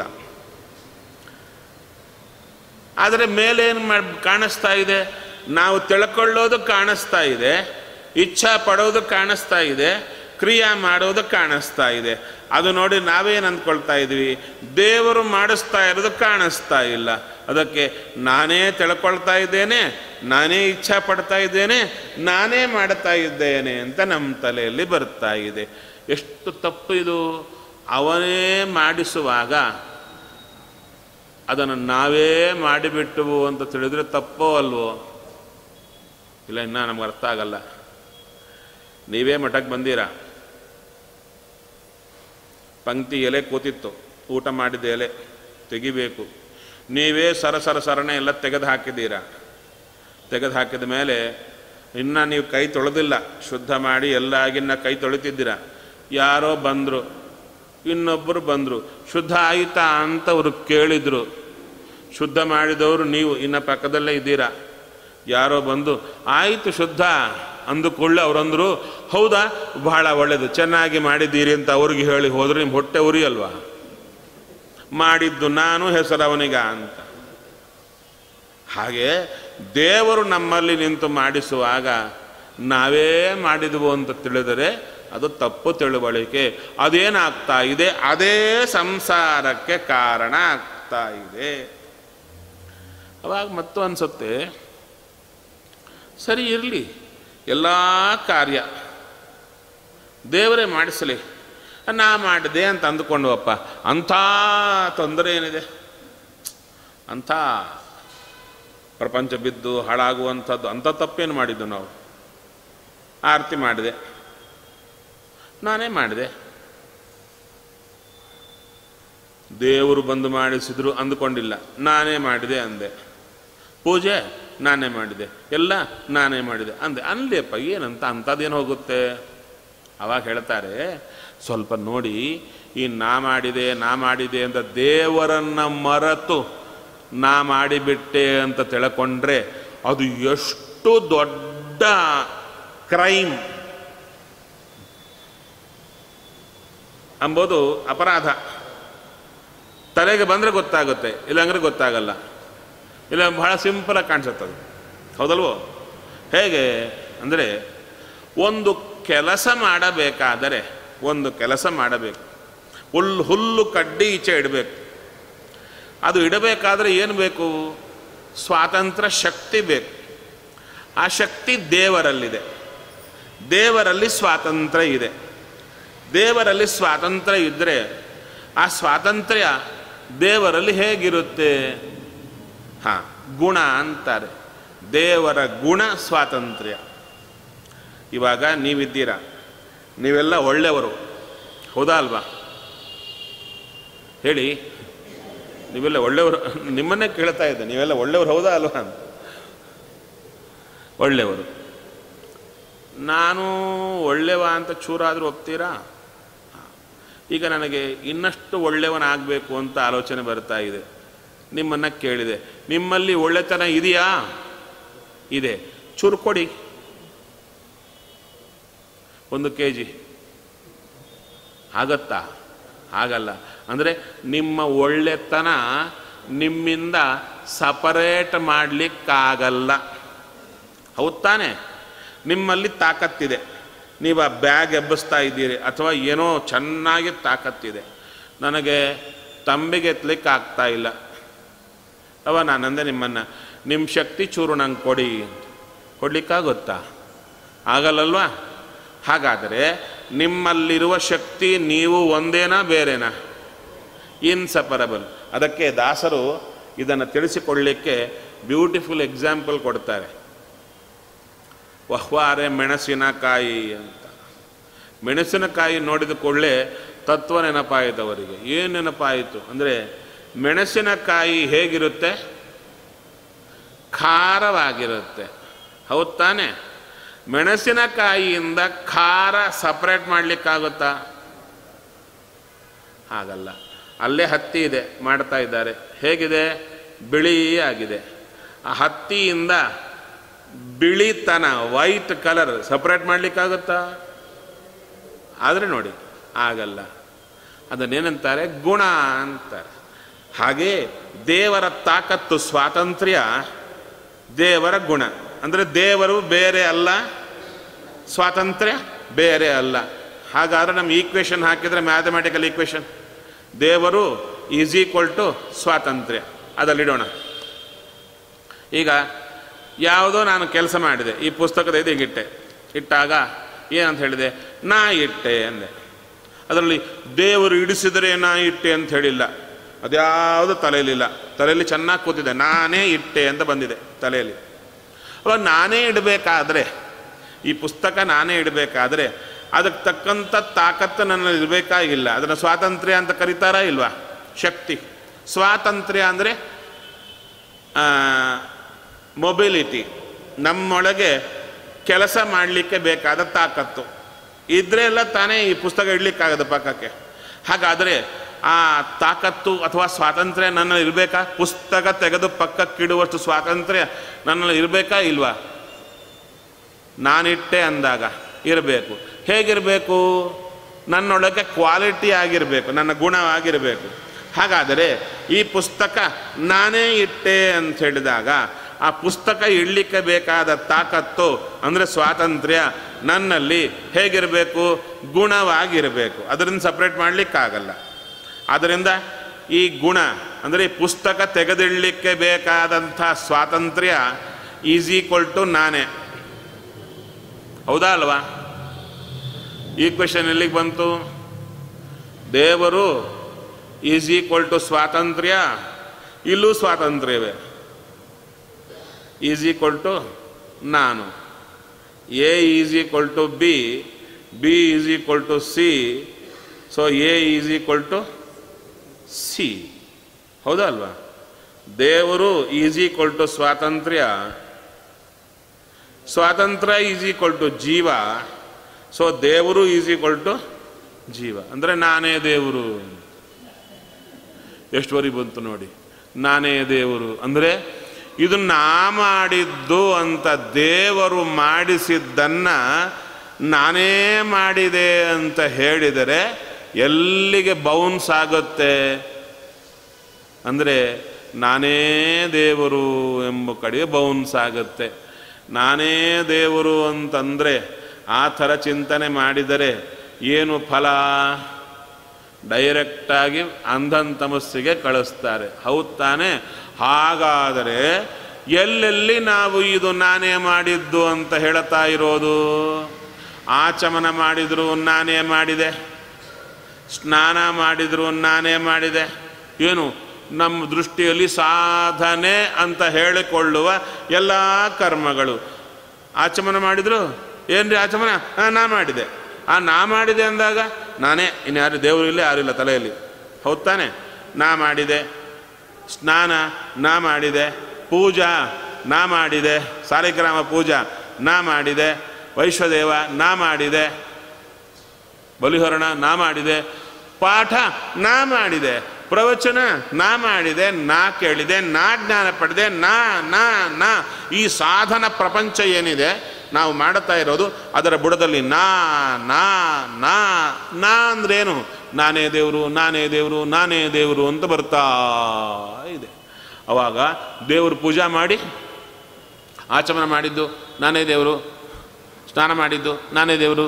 ಆದರೆ ಮೇಲೇನು ಮಾಡಿ ಕಾಣಿಸ್ತಾ ಇದೆ ನಾವು ತಿಳ್ಕೊಳ್ಳೋದು ಕಾಣಿಸ್ತಾ ಇದೆ ಇಚ್ಛಾ ಪಡೋದು ಕಾಣಿಸ್ತಾ ಇದೆ ಕ್ರಿಯಾ ಮಾಡೋದು ಕಾಣಿಸ್ತಾ ಇದೆ ಅದು ನೋಡಿ ನಾವೇನು ಅಂದ್ಕೊಳ್ತಾ ಇದ್ವಿ ದೇವರು ಮಾಡಿಸ್ತಾ ಇರೋದು ಕಾಣಿಸ್ತಾ ಇಲ್ಲ ಅದಕ್ಕೆ ನಾನೇ ತಿಳ್ಕೊಳ್ತಾ ಇದ್ದೇನೆ ನಾನೇ ಇಚ್ಛಾ ಪಡ್ತಾ ಇದ್ದೇನೆ ನಾನೇ ಮಾಡ್ತಾ ಇದ್ದೇನೆ ಅಂತ ನಮ್ಮ ತಲೆಯಲ್ಲಿ ಬರ್ತಾ ಇದೆ ಎಷ್ಟು ತಪ್ಪು ಇದು ಅವನೇ ಮಾಡಿಸುವಾಗ ಅದನ್ನು ನಾವೇ ಮಾಡಿಬಿಟ್ಟವು ಅಂತ ತಿಳಿದ್ರೆ ತಪ್ಪೋ ಅಲ್ವೋ ಇಲ್ಲ ಇನ್ನೂ ನಮ್ಗೆ ಅರ್ಥ ಆಗಲ್ಲ ನೀವೇ ಮಠಕ್ಕೆ ಬಂದೀರಾ ಪಂಕ್ತಿ ಎಲೆ ಕೂತಿತ್ತು ಊಟ ಮಾಡಿದ ಎಲೆ ತೆಗಿಬೇಕು ನೀವೇ ಸರ ಸರ ಸರನೆ ಎಲ್ಲ ತೆಗೆದು ಹಾಕಿದ್ದೀರಾ ತೆಗೆದು ಹಾಕಿದ ಮೇಲೆ ಇನ್ನು ನೀವು ಕೈ ತೊಳೆದಿಲ್ಲ ಶುದ್ಧ ಮಾಡಿ ಎಲ್ಲ ಆಗಿನ್ನ ಕೈ ತೊಳಿತಿದ್ದೀರಾ ಯಾರೋ ಬಂದರು ಇನ್ನೊಬ್ಬರು ಬಂದರು ಶುದ್ಧ ಆಯಿತಾ ಅಂತ ಅವರು ಕೇಳಿದರು ಶುದ್ಧ ಮಾಡಿದವರು ನೀವು ಇನ್ನು ಪಕ್ಕದಲ್ಲೇ ಇದ್ದೀರಾ ಯಾರೋ ಬಂದು ಆಯಿತು ಶುದ್ಧ ಅಂದುಕೊಳ್ಳೆ ಅವರಂದರು ಹೌದಾ ಬಹಳ ಒಳ್ಳೆಯದು ಚೆನ್ನಾಗಿ ಮಾಡಿದ್ದೀರಿ ಅಂತ ಅವ್ರಿಗೆ ಹೇಳಿ ಹೋದ್ರೆ ನಿಮ್ಮ ಹೊಟ್ಟೆ ಉರಿಯಲ್ವಾ ಮಾಡಿದ್ದು ನಾನು ಹೆಸರು ಅವನಿಗ ಅಂತ ಹಾಗೆ ದೇವರು ನಮ್ಮಲ್ಲಿ ನಿಂತು ಮಾಡಿಸುವಾಗ ನಾವೇ ಮಾಡಿದವು ಅಂತ ತಿಳಿದರೆ ಅದು ತಪ್ಪು ತಿಳುವಳಿಕೆ ಅದೇನಾಗ್ತಾ ಇದೆ ಅದೇ ಸಂಸಾರಕ್ಕೆ ಕಾರಣ ಆಗ್ತಾ ಇದೆ ಅವಾಗ ಮತ್ತು ಅನಿಸುತ್ತೆ ಸರಿ ಇರಲಿ ಎಲ್ಲ ಕಾರ್ಯ ದೇವರೇ ಮಾಡಿಸಲಿ ನಾ ಮಾಡಿದೆ ಅಂತ ಅಂದುಕೊಂಡವಪ್ಪ ಅಂಥ ತೊಂದರೆ ಏನಿದೆ ಅಂಥ ಪ್ರಪಂಚ ಬಿದ್ದು ಹಾಳಾಗುವಂಥದ್ದು ಅಂಥ ತಪ್ಪೇನು ಮಾಡಿದ್ದು ನಾವು ಆರತಿ ಮಾಡಿದೆ ನಾನೇ ಮಾಡಿದೆ ದೇವರು ಬಂದು ಮಾಡಿಸಿದ್ರು ಅಂದುಕೊಂಡಿಲ್ಲ ನಾನೇ ಮಾಡಿದೆ ಅಂದೆ ಪೂಜೆ ನಾನೇ ಮಾಡಿದೆ ಎಲ್ಲ ನಾನೇ ಮಾಡಿದೆ ಅಂದೆ ಅನ್ಲಿಯಪ್ಪ ಏನಂತ ಅಂಥದ್ದೇನು ಹೋಗುತ್ತೆ ಅವಾಗ ಹೇಳ್ತಾರೆ ಸ್ವಲ್ಪ ನೋಡಿ ಈ ನಾ ಮಾಡಿದೆ ನಾ ಮಾಡಿದೆ ಅಂತ ದೇವರನ್ನು ಮರೆತು ನಾ ಮಾಡಿಬಿಟ್ಟೆ ಅಂತ ತಿಳ್ಕೊಂಡ್ರೆ ಅದು ಎಷ್ಟು ದೊಡ್ಡ ಕ್ರೈಮ್ ಅಂಬೋದು ಅಪರಾಧ ತಲೆಗೆ ಬಂದರೆ ಗೊತ್ತಾಗುತ್ತೆ ಇಲ್ಲಾಂದ್ರೆ ಗೊತ್ತಾಗಲ್ಲ ಇಲ್ಲ ಬಹಳ ಸಿಂಪಲಾಗಿ ಕಾಣಿಸುತ್ತೆ ಅದು ಹೌದಲ್ವೋ ಹೇಗೆ ಅಂದರೆ ಒಂದು ಕೆಲಸ ಮಾಡಬೇಕಾದರೆ ಒಂದು ಕೆಲಸ ಮಾಡಬೇಕು ಹುಲ್ಲು ಹುಲ್ಲು ಕಡ್ಡಿ ಈಚೆ ಇಡಬೇಕು ಅದು ಇಡಬೇಕಾದ್ರೆ ಏನು ಬೇಕು ಸ್ವಾತಂತ್ರ್ಯ ಶಕ್ತಿ ಬೇಕು ಆ ಶಕ್ತಿ ದೇವರಲ್ಲಿದೆ ದೇವರಲ್ಲಿ ಸ್ವಾತಂತ್ರ್ಯ ಇದೆ ದೇವರಲ್ಲಿ ಸ್ವಾತಂತ್ರ್ಯ ಇದ್ದರೆ ಆ ಸ್ವಾತಂತ್ರ್ಯ ದೇವರಲ್ಲಿ ಹೇಗಿರುತ್ತೆ ಹಾಂ ಗುಣ ಅಂತಾರೆ ದೇವರ ಗುಣ ಸ್ವಾತಂತ್ರ್ಯ ಇವಾಗ ನೀವಿದ್ದೀರಾ ನೀವೆಲ್ಲ ಒಳ್ಳೆಯವರು ಹೌದಾ ಅಲ್ವಾ ಹೇಳಿ ನೀವೆಲ್ಲ ಒಳ್ಳೆಯವರು ನಿಮ್ಮನ್ನೇ ಕೇಳ್ತಾ ಇದ್ದೆ ನೀವೆಲ್ಲ ಒಳ್ಳೆಯವರು ಹೌದಾ ಅಲ್ವಾ ಅಂತ ಒಳ್ಳೆಯವರು ನಾನು ಒಳ್ಳೆವ ಅಂತ ಚೂರಾದರೂ ಒಪ್ತೀರಾ ಈಗ ನನಗೆ ಇನ್ನಷ್ಟು ಒಳ್ಳೆಯವನಾಗಬೇಕು ಅಂತ ಆಲೋಚನೆ ಬರ್ತಾ ಇದೆ ನಿಮ್ಮನ್ನು ಕೇಳಿದೆ ನಿಮ್ಮಲ್ಲಿ ಒಳ್ಳೆತನ ಇದೆಯಾ ಇದೆ ಚೂರು ಕೊಡಿ ಒಂದು ಕೆ ಜಿ ಆಗತ್ತಾ ಆಗಲ್ಲ ಅಂದರೆ ನಿಮ್ಮ ಒಳ್ಳೆತನ ನಿಮ್ಮಿಂದ ಸಪರೇಟ್ ಮಾಡಲಿಕ್ಕಾಗಲ್ಲ ಹೌದು ತಾನೆ ನಿಮ್ಮಲ್ಲಿ ತಾಕತ್ತಿದೆ ನೀವು ಆ ಬ್ಯಾಗ್ ಎಬ್ಬಿಸ್ತಾ ಇದ್ದೀರಿ ಅಥವಾ ಏನೋ ಚೆನ್ನಾಗಿ ತಾಕತ್ತಿದೆ ನನಗೆ ತಂಬಿಗೆ ಎತ್ತಲಿಕ್ಕೆ ಆಗ್ತಾ ಇಲ್ಲ ಅವ ನಾನಂದೆ ನಿಮ್ಮನ್ನು ನಿಮ್ಮ ಶಕ್ತಿ ಚೂರು ನಂಗೆ ಕೊಡಿ ಕೊಡ್ಲಿಕ್ಕಾಗುತ್ತಾ ಆಗಲ್ಲಲ್ವಾ ಹಾಗಾದರೆ ನಿಮ್ಮಲ್ಲಿರುವ ಶಕ್ತಿ ನೀವು ಒಂದೇನಾ ಬೇರೆನಾ ಇನ್ಸಪರಬಲ್ ಅದಕ್ಕೆ ದಾಸರು ಇದನ್ನು ತಿಳಿಸಿಕೊಳ್ಳಲಿಕ್ಕೆ ಬ್ಯೂಟಿಫುಲ್ ಎಕ್ಸಾಂಪಲ್ ಕೊಡ್ತಾರೆ ವಹ್ವಾರೆ ಮೆಣಸಿನಕಾಯಿ ಅಂತ ಮೆಣಸಿನಕಾಯಿ ನೋಡಿದ ಕೂಡಲೇ ತತ್ವ ನೆನಪಾಯಿತು ಅವರಿಗೆ ಏನು ನೆನಪಾಯಿತು ಅಂದರೆ ಮೆಣಸಿನಕಾಯಿ ಹೇಗಿರುತ್ತೆ ಖಾರವಾಗಿರುತ್ತೆ ಹೌದು ತಾನೆ ಮೆಣಸಿನಕಾಯಿಯಿಂದ ಖಾರ ಸಪ್ರೇಟ್ ಮಾಡಲಿಕ್ಕಾಗುತ್ತಾ ಹಾಗಲ್ಲ ಅಲ್ಲೇ ಹತ್ತಿ ಇದೆ ಮಾಡ್ತಾ ಇದ್ದಾರೆ ಹೇಗಿದೆ ಬಿಳಿ ಆಗಿದೆ ಆ ಹತ್ತಿಯಿಂದ ಬಿಳಿತನ ವೈಟ್ ಕಲರ್ ಸಪ್ರೇಟ್ ಮಾಡಲಿಕ್ಕಾಗುತ್ತಾ ಆದರೆ ನೋಡಿ ಆಗಲ್ಲ ಅದನ್ನೇನಂತಾರೆ ಗುಣ ಅಂತಾರೆ ಹಾಗೆ ದೇವರ ತಾಕತ್ತು ಸ್ವಾತಂತ್ರ್ಯ ದೇವರ ಗುಣ ಅಂದರೆ ದೇವರು ಬೇರೆ ಅಲ್ಲ ಸ್ವಾತಂತ್ರ್ಯ ಬೇರೆ ಅಲ್ಲ ಹಾಗಾದ್ರೆ ನಮ್ಮ ಈಕ್ವೇಷನ್ ಹಾಕಿದರೆ ಮ್ಯಾಥಮೆಟಿಕಲ್ ಈಕ್ವೇಷನ್ ದೇವರು ಈಸ್ ಈಕ್ವಲ್ ಟು ಸ್ವಾತಂತ್ರ್ಯ ಅದಲ್ಲಿಡೋಣ ಈಗ ಯಾವುದೋ ನಾನು ಕೆಲಸ ಮಾಡಿದೆ ಈ ಪುಸ್ತಕದ ಇದು ಹೀಗಿಟ್ಟೆ ಇಟ್ಟಾಗ ಏನಂತ ಹೇಳಿದೆ ನಾ ಇಟ್ಟೆ ಅಂದೆ ಅದರಲ್ಲಿ ದೇವರು ಇಡಿಸಿದರೆ ನಾ ಇಟ್ಟೆ ಅಂತ ಹೇಳಿಲ್ಲ ಅದ್ಯಾವುದು ತಲೆಯಲ್ಲಿಲ್ಲ ತಲೆಯಲ್ಲಿ ಚೆನ್ನಾಗಿ ಕೂತಿದೆ ನಾನೇ ಇಟ್ಟೆ ಅಂತ ಬಂದಿದೆ ತಲೆಯಲ್ಲಿ ಅವಾಗ ನಾನೇ ಇಡಬೇಕಾದ್ರೆ ಈ ಪುಸ್ತಕ ನಾನೇ ಇಡಬೇಕಾದ್ರೆ ಅದಕ್ಕೆ ತಕ್ಕಂಥ ತಾಕತ್ತು ನನ್ನಲ್ಲಿ ಇರಬೇಕಾಗಿಲ್ಲ ಅದನ್ನು ಸ್ವಾತಂತ್ರ್ಯ ಅಂತ ಕರೀತಾರಾ ಇಲ್ವಾ ಶಕ್ತಿ ಸ್ವಾತಂತ್ರ್ಯ ಅಂದರೆ ಮೊಬಿಲಿಟಿ ನಮ್ಮೊಳಗೆ ಕೆಲಸ ಮಾಡಲಿಕ್ಕೆ ಬೇಕಾದ ತಾಕತ್ತು ಇದ್ರೆ ಎಲ್ಲ ತಾನೇ ಈ ಪುಸ್ತಕ ಇಡ್ಲಿಕ್ಕಾಗದ ಪಕ್ಕಕ್ಕೆ ಹಾಗಾದರೆ ಆ ತಾಕತ್ತು ಅಥವಾ ಸ್ವಾತಂತ್ರ್ಯ ನನ್ನಲ್ಲಿ ಇರಬೇಕಾ ಪುಸ್ತಕ ತೆಗೆದು ಪಕ್ಕಕ್ಕಿಡುವಷ್ಟು ಸ್ವಾತಂತ್ರ್ಯ ನನ್ನಲ್ಲಿ ಇರಬೇಕಾ ಇಲ್ವಾ ನಾನಿಟ್ಟೆ ಅಂದಾಗ ಇರಬೇಕು ಹೇಗಿರಬೇಕು ನನ್ನೊಳಗೆ ಕ್ವಾಲಿಟಿ ಆಗಿರಬೇಕು ನನ್ನ ಗುಣವಾಗಿರಬೇಕು ಹಾಗಾದರೆ ಈ ಪುಸ್ತಕ ನಾನೇ ಇಟ್ಟೆ ಅಂತ ಹೇಳಿದಾಗ ಆ ಪುಸ್ತಕ ಇಡಲಿಕ್ಕೆ ಬೇಕಾದ ತಾಕತ್ತು ಅಂದರೆ ಸ್ವಾತಂತ್ರ್ಯ ನನ್ನಲ್ಲಿ ಹೇಗಿರಬೇಕು ಗುಣವಾಗಿರಬೇಕು ಅದರಿಂದ ಸಪ್ರೇಟ್ ಮಾಡಲಿಕ್ಕಾಗಲ್ಲ ಆದ್ದರಿಂದ ಈ ಗುಣ ಅಂದರೆ ಈ ಪುಸ್ತಕ ತೆಗೆದಿಡಲಿಕ್ಕೆ ಬೇಕಾದಂಥ ಸ್ವಾತಂತ್ರ್ಯ ಈಸ್ ಈಕ್ವಲ್ ಟು ನಾನೇ ಹೌದಾ ಅಲ್ವಾ ಈ ಕ್ವೆಶನ್ ಎಲ್ಲಿಗೆ ಬಂತು ದೇವರು ಈಸ್ ಈಕ್ವಲ್ ಟು ಸ್ವಾತಂತ್ರ್ಯ ಇಲ್ಲೂ ಸ್ವಾತಂತ್ರ್ಯವೇ ಈಸ್ ಈಕ್ವಲ್ ಟು ನಾನು A is equal to B B is equal to C so A is equal to C ಹೌದಾ ಅಲ್ವಾ ದೇವರು ಈಸ್ ಈಕ್ವಲ್ ಟು ಸ್ವಾತಂತ್ರ್ಯ ಸ್ವಾತಂತ್ರ್ಯ ಈಸ್ ಈಕ್ವಲ್ ಟು ಜೀವ ಸೊ ದೇವರು ಈಸ್ ಈಕ್ವಲ್ ಟು ಜೀವ ಅಂದರೆ ನಾನೇ ದೇವರು ಎಷ್ಟುವರೆ ಬಂತು ನೋಡಿ ನಾನೇ ದೇವರು ಅಂದರೆ ಇದು ನಾ ಮಾಡಿದ್ದು ಅಂತ ದೇವರು ಮಾಡಿಸಿದ್ದನ್ನ ನಾನೇ ಮಾಡಿದೆ ಅಂತ ಹೇಳಿದರೆ ಎಲ್ಲಿಗೆ ಬೌನ್ಸ್ ಆಗುತ್ತೆ ಅಂದರೆ ನಾನೇ ದೇವರು ಎಂಬ ಕಡೆಗೆ ಬೌನ್ಸ್ ಆಗುತ್ತೆ ನಾನೇ ದೇವರು ಅಂತಂದರೆ ಆ ಥರ ಚಿಂತನೆ ಮಾಡಿದರೆ ಏನು ಫಲ ಡೈರೆಕ್ಟಾಗಿ ಅಂಧನ್ ತಮಸ್ಸಿಗೆ ಕಳಿಸ್ತಾರೆ ಹೌದು ತಾನೇ ಹಾಗಾದರೆ ಎಲ್ಲೆಲ್ಲಿ ನಾವು ಇದು ನಾನೇ ಮಾಡಿದ್ದು ಅಂತ ಹೇಳ್ತಾ ಇರೋದು ಆಚಮನ ಮಾಡಿದ್ರು ನಾನೇ ಮಾಡಿದೆ ಸ್ನಾನ ಮಾಡಿದ್ರು ನಾನೇ ಮಾಡಿದೆ ಏನು ನಮ್ಮ ದೃಷ್ಟಿಯಲ್ಲಿ ಸಾಧನೆ ಅಂತ ಹೇಳಿಕೊಳ್ಳುವ ಎಲ್ಲ ಕರ್ಮಗಳು ಆಚಮನ ಮಾಡಿದ್ರು ಏನ್ರಿ ಆಚಮನ ಹಾಂ ನಾ ಮಾಡಿದೆ ಆ ನಾ ಮಾಡಿದೆ ಅಂದಾಗ ನಾನೇ ಇನ್ನು ಯಾರು ದೇವರು ಇಲ್ಲ ಯಾರಿಲ್ಲ ತಲೆಯಲ್ಲಿ ಹೌದ್ ತಾನೆ ನಾ ಮಾಡಿದೆ ಸ್ನಾನ ನಾ ಮಾಡಿದೆ ಪೂಜಾ ನಾ ಮಾಡಿದೆ ಸಾಲಿಗ್ರಾಮ ಪೂಜಾ ನಾ ಮಾಡಿದೆ ವೈಶ್ವದೇವ ನಾ ಮಾಡಿದೆ ಬಲಿಹರಣ ನಾ ಮಾಡಿದೆ ಪಾಠ ನಾ ಮಾಡಿದೆ ಪ್ರವಚನ ನಾ ಮಾಡಿದೆ ನಾ ಕೇಳಿದೆ ನಾ ಜ್ಞಾನ ಪಡೆದೆ ನಾ ನಾ ನಾ ಈ ಸಾಧನ ಪ್ರಪಂಚ ಏನಿದೆ ನಾವು ಮಾಡುತ್ತಾ ಇರೋದು ಅದರ ಬುಡದಲ್ಲಿ ನಾ ನಾ ನಾ ನಾ ಅಂದ್ರೇನು ನಾನೇ ದೇವರು ನಾನೇ ದೇವರು ನಾನೇ ದೇವರು ಅಂತ ಬರ್ತಾ ಇದೆ ಅವಾಗ ದೇವರು ಪೂಜಾ ಮಾಡಿ ಆಚಮನ ಮಾಡಿದ್ದು ನಾನೇ ದೇವರು ಸ್ನಾನ ಮಾಡಿದ್ದು ನಾನೇ ದೇವರು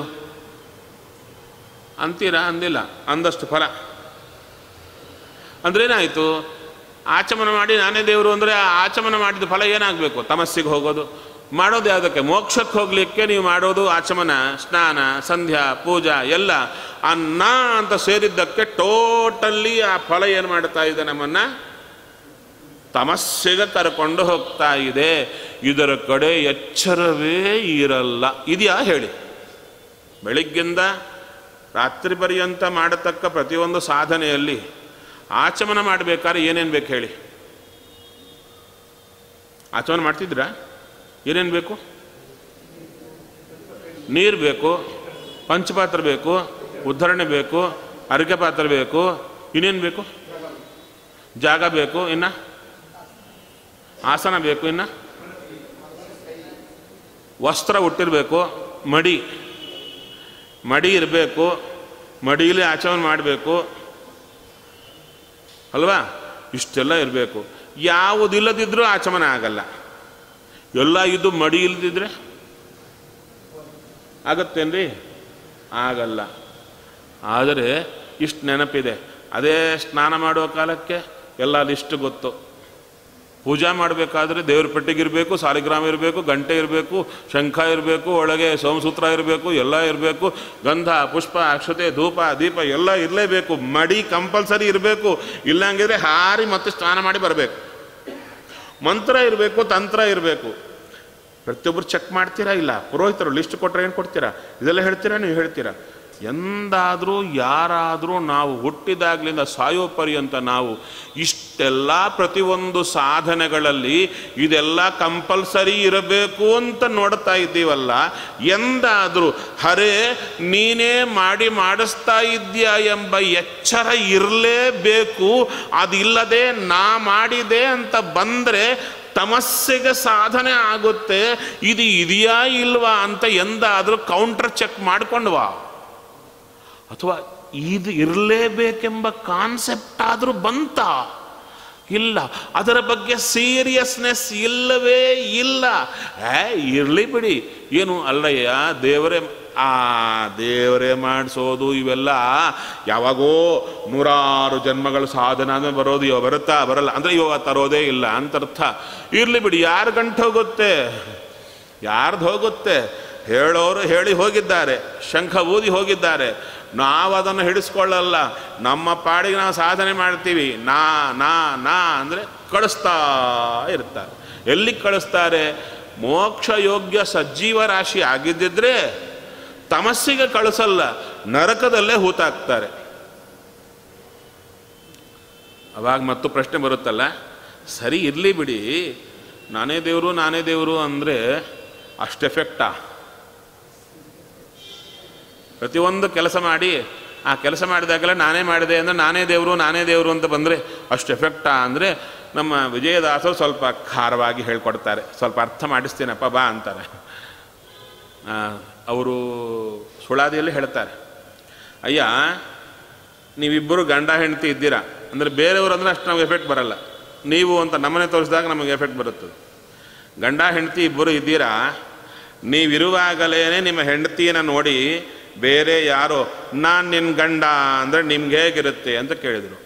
ಅಂತೀರಾ ಅಂದಿಲ್ಲ ಅಂದಷ್ಟು ಫಲ ಅಂದ್ರೇನಾಯಿತು ಆಚಮನ ಮಾಡಿ ನಾನೇ ದೇವರು ಅಂದರೆ ಆ ಆಚಮನ ಮಾಡಿದ ಫಲ ಏನಾಗಬೇಕು ತಮಸ್ಸಿಗೆ ಹೋಗೋದು ಮಾಡೋದು ಯಾವುದಕ್ಕೆ ಮೋಕ್ಷಕ್ಕೆ ಹೋಗಲಿಕ್ಕೆ ನೀವು ಮಾಡೋದು ಆಚಮನ ಸ್ನಾನ ಸಂಧ್ಯಾ ಪೂಜಾ ಎಲ್ಲ ಆ ನಾ ಅಂತ ಸೇರಿದ್ದಕ್ಕೆ ಟೋಟಲ್ಲಿ ಆ ಫಲ ಏನು ಮಾಡ್ತಾ ಇದೆ ನಮ್ಮನ್ನು ತಮಸ್ಸಿಗೆ ಕರ್ಕೊಂಡು ಹೋಗ್ತಾ ಇದೆ ಇದರ ಕಡೆ ಎಚ್ಚರವೇ ಇರಲ್ಲ ಇದೆಯಾ ಹೇಳಿ ಬೆಳಿಗ್ಗಿಂದ ರಾತ್ರಿ ಪರ್ಯಂತ ಮಾಡತಕ್ಕ ಪ್ರತಿಯೊಂದು ಸಾಧನೆಯಲ್ಲಿ ಆಚಮನ ಮಾಡಬೇಕಾದ್ರೆ ಏನೇನು ಬೇಕು ಹೇಳಿ ಆಚಮನ ಮಾಡ್ತಿದ್ರಾ ಏನೇನು ಬೇಕು ನೀರು ಬೇಕು ಪಂಚಪಾತ್ರ ಬೇಕು ಉದ್ಧರಣೆ ಬೇಕು ಅರಿಕೆ ಪಾತ್ರ ಬೇಕು ಇನ್ನೇನು ಬೇಕು ಜಾಗ ಬೇಕು ಇನ್ನು ಆಸನ ಬೇಕು ಇನ್ನು ವಸ್ತ್ರ ಹುಟ್ಟಿರಬೇಕು ಮಡಿ ಮಡಿ ಇರಬೇಕು ಮಡಿಯಲ್ಲಿ ಆಚಮನ ಮಾಡಬೇಕು ಅಲ್ವಾ ಇಷ್ಟೆಲ್ಲ ಇರಬೇಕು ಯಾವುದಿಲ್ಲದಿದ್ರೂ ಆಚಮನ ಆಗಲ್ಲ ಎಲ್ಲ ಇದು ಮಡಿ ಇಲ್ಲದಿದ್ರೆ ಆಗತ್ತೇನ್ರಿ ಆಗಲ್ಲ ಆದರೆ ಇಷ್ಟು ನೆನಪಿದೆ ಅದೇ ಸ್ನಾನ ಮಾಡುವ ಕಾಲಕ್ಕೆ ಎಲ್ಲ ಲಿಸ್ಟ್ ಗೊತ್ತು ಪೂಜಾ ಮಾಡಬೇಕಾದ್ರೆ ದೇವ್ರ ಪೆಟ್ಟಿಗಿರಬೇಕು ಸಾಲಿಗ್ರಾಮ ಇರಬೇಕು ಗಂಟೆ ಇರಬೇಕು ಶಂಖ ಇರಬೇಕು ಒಳಗೆ ಸೋಮಸೂತ್ರ ಇರಬೇಕು ಎಲ್ಲ ಇರಬೇಕು ಗಂಧ ಪುಷ್ಪ ಅಕ್ಷತೆ ಧೂಪ ದೀಪ ಎಲ್ಲ ಇರಲೇಬೇಕು ಮಡಿ ಕಂಪಲ್ಸರಿ ಇರಬೇಕು ಇಲ್ಲಂಗಿದ್ರೆ ಹಾರಿ ಮತ್ತೆ ಸ್ನಾನ ಮಾಡಿ ಬರಬೇಕು ಮಂತ್ರ ಇರಬೇಕು ತಂತ್ರ ಇರಬೇಕು ಪ್ರತಿಯೊಬ್ಬರು ಚೆಕ್ ಮಾಡ್ತೀರಾ ಇಲ್ಲ ಪುರೋಹಿತರು ಲಿಸ್ಟ್ ಕೊಟ್ಟರೆ ಏನು ಕೊಡ್ತೀರಾ ಇದೆಲ್ಲ ಹೇಳ್ತೀರಾ ನೀವು ಹೇಳ್ತೀರಾ ಎಂದಾದರೂ ಯಾರಾದರೂ ನಾವು ಹುಟ್ಟಿದಾಗ್ಲಿಂದ ಸಾಯೋ ಪರ್ಯಂತ ನಾವು ಇಷ್ಟೆಲ್ಲ ಪ್ರತಿಯೊಂದು ಸಾಧನೆಗಳಲ್ಲಿ ಇದೆಲ್ಲ ಕಂಪಲ್ಸರಿ ಇರಬೇಕು ಅಂತ ನೋಡ್ತಾ ಇದ್ದೀವಲ್ಲ ಎಂದಾದರೂ ಹರೇ ನೀನೇ ಮಾಡಿ ಮಾಡಿಸ್ತಾ ಇದೆಯಾ ಎಂಬ ಎಚ್ಚರ ಇರಲೇಬೇಕು ಅದಿಲ್ಲದೆ ನಾ ಮಾಡಿದೆ ಅಂತ ಬಂದರೆ ತಮಸ್ಸೆಗೆ ಸಾಧನೆ ಆಗುತ್ತೆ ಇದು ಇದೆಯಾ ಇಲ್ವಾ ಅಂತ ಎಂದಾದರೂ ಕೌಂಟರ್ ಚೆಕ್ ಮಾಡ್ಕೊಂಡ್ವಾ ಅಥವಾ ಇದು ಇರಲೇಬೇಕೆಂಬ ಕಾನ್ಸೆಪ್ಟ್ ಆದರೂ ಬಂತ ಇಲ್ಲ ಅದರ ಬಗ್ಗೆ ಸೀರಿಯಸ್ನೆಸ್ ಇಲ್ಲವೇ ಇಲ್ಲ ಏ ಇರಲಿ ಬಿಡಿ ಏನು ಅಲ್ಲಯ್ಯ ದೇವರೇ ಆ ದೇವರೇ ಮಾಡಿಸೋದು ಇವೆಲ್ಲ ಯಾವಾಗೋ ನೂರಾರು ಜನ್ಮಗಳ ಸಾಧನ ಅಂದ್ರೆ ಬರೋದು ಇವಾಗ ಬರುತ್ತಾ ಬರಲ್ಲ ಅಂದರೆ ಇವಾಗ ತರೋದೇ ಇಲ್ಲ ಅಂತ ಅರ್ಥ ಇರಲಿ ಬಿಡಿ ಯಾರು ಗಂಟು ಹೋಗುತ್ತೆ ಯಾರ್ದು ಹೋಗುತ್ತೆ ಹೇಳೋರು ಹೇಳಿ ಹೋಗಿದ್ದಾರೆ ಶಂಖ ಊದಿ ಹೋಗಿದ್ದಾರೆ ನಾವು ಅದನ್ನು ಹಿಡಿಸ್ಕೊಳ್ಳಲ್ಲ ನಮ್ಮ ಪಾಡಿಗೆ ನಾವು ಸಾಧನೆ ಮಾಡ್ತೀವಿ ನಾ ನಾ ನಾ ಅಂದರೆ ಕಳಿಸ್ತಾ ಇರ್ತಾರೆ ಎಲ್ಲಿಗೆ ಕಳಿಸ್ತಾರೆ ಮೋಕ್ಷ ಯೋಗ್ಯ ಸಜ್ಜೀವ ರಾಶಿ ಆಗಿದ್ದಿದ್ರೆ ತಮಸ್ಸಿಗೆ ಕಳಿಸಲ್ಲ ನರಕದಲ್ಲೇ ಹೂತಾಕ್ತಾರೆ ಅವಾಗ ಮತ್ತು ಪ್ರಶ್ನೆ ಬರುತ್ತಲ್ಲ ಸರಿ ಇರಲಿ ಬಿಡಿ ನಾನೇ ದೇವರು ನಾನೇ ದೇವರು ಅಂದರೆ ಅಷ್ಟು ಎಫೆಕ್ಟಾ ಪ್ರತಿಯೊಂದು ಕೆಲಸ ಮಾಡಿ ಆ ಕೆಲಸ ಮಾಡಿದಾಗಲೇ ನಾನೇ ಮಾಡಿದೆ ಅಂದರೆ ನಾನೇ ದೇವರು ನಾನೇ ದೇವರು ಅಂತ ಬಂದರೆ ಅಷ್ಟು ಎಫೆಕ್ಟಾ ಅಂದರೆ ನಮ್ಮ ವಿಜಯದಾಸರು ಸ್ವಲ್ಪ ಖಾರವಾಗಿ ಹೇಳ್ಕೊಡ್ತಾರೆ ಸ್ವಲ್ಪ ಅರ್ಥ ಮಾಡಿಸ್ತೀನಪ್ಪ ಬಾ ಅಂತಾರೆ ಅವರು ಸುಳಾದಿಯಲ್ಲಿ ಹೇಳ್ತಾರೆ ಅಯ್ಯ ನೀವಿಬ್ಬರು ಗಂಡ ಹೆಂಡತಿ ಇದ್ದೀರಾ ಅಂದರೆ ಬೇರೆಯವರು ಅಂದರೆ ಅಷ್ಟು ನಮಗೆ ಎಫೆಕ್ಟ್ ಬರಲ್ಲ ನೀವು ಅಂತ ನಮ್ಮನೆ ತೋರಿಸಿದಾಗ ನಮಗೆ ಎಫೆಕ್ಟ್ ಬರುತ್ತದೆ ಗಂಡ ಹೆಂಡತಿ ಇಬ್ಬರು ಇದ್ದೀರಾ ನೀವಿರುವಾಗಲೇ ನಿಮ್ಮ ಹೆಂಡತಿಯನ್ನು ನೋಡಿ ಬೇರೆ ಯಾರೋ ನಾನು ನಿನ್ನ ಗಂಡ ಅಂದರೆ ನಿಮ್ಗೆ ಹೇಗಿರುತ್ತೆ ಅಂತ ಕೇಳಿದರು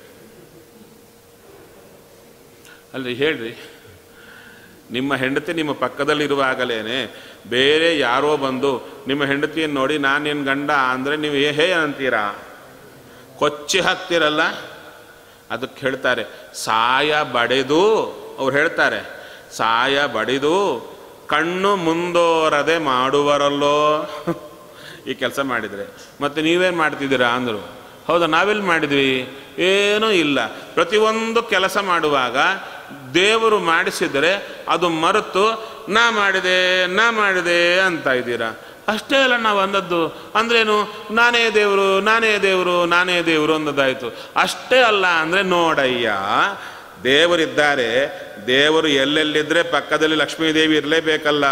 ಅಲ್ರಿ ಹೇಳ್ರಿ ನಿಮ್ಮ ಹೆಂಡತಿ ನಿಮ್ಮ ಪಕ್ಕದಲ್ಲಿರುವಾಗಲೇ ಬೇರೆ ಯಾರೋ ಬಂದು ನಿಮ್ಮ ಹೆಂಡತಿಯನ್ನು ನೋಡಿ ನಾನು ನಿನ್ನ ಗಂಡ ಅಂದರೆ ನೀವು ಹೇ ಹೇ ಅಂತೀರಾ ಕೊಚ್ಚಿ ಹಾಕ್ತಿರಲ್ಲ ಅದಕ್ಕೆ ಹೇಳ್ತಾರೆ ಸಾಯ ಬಡಿದು ಅವ್ರು ಹೇಳ್ತಾರೆ ಸಾಯ ಬಡಿದು ಕಣ್ಣು ಮುಂದೋರದೆ ಮಾಡುವರಲ್ಲೋ ಈ ಕೆಲಸ ಮಾಡಿದರೆ ಮತ್ತು ನೀವೇನು ಮಾಡ್ತಿದ್ದೀರಾ ಅಂದರು ಹೌದಾ ನಾವೆಲ್ಲಿ ಮಾಡಿದ್ವಿ ಏನೂ ಇಲ್ಲ ಪ್ರತಿಯೊಂದು ಕೆಲಸ ಮಾಡುವಾಗ ದೇವರು ಮಾಡಿಸಿದರೆ ಅದು ಮರೆತು ನಾ ಮಾಡಿದೆ ನಾ ಮಾಡಿದೆ ಅಂತ ಇದ್ದೀರಾ ಅಷ್ಟೇ ಅಲ್ಲ ನಾವು ಅಂದದ್ದು ಅಂದ್ರೇನು ನಾನೇ ದೇವರು ನಾನೇ ದೇವರು ನಾನೇ ದೇವರು ಅಂದದ್ದಾಯಿತು ಅಷ್ಟೇ ಅಲ್ಲ ಅಂದರೆ ನೋಡಯ್ಯ ದೇವರಿದ್ದಾರೆ ದೇವರು ಎಲ್ಲೆಲ್ಲಿದ್ದರೆ ಪಕ್ಕದಲ್ಲಿ ಲಕ್ಷ್ಮೀದೇವಿ ಇರಲೇಬೇಕಲ್ಲ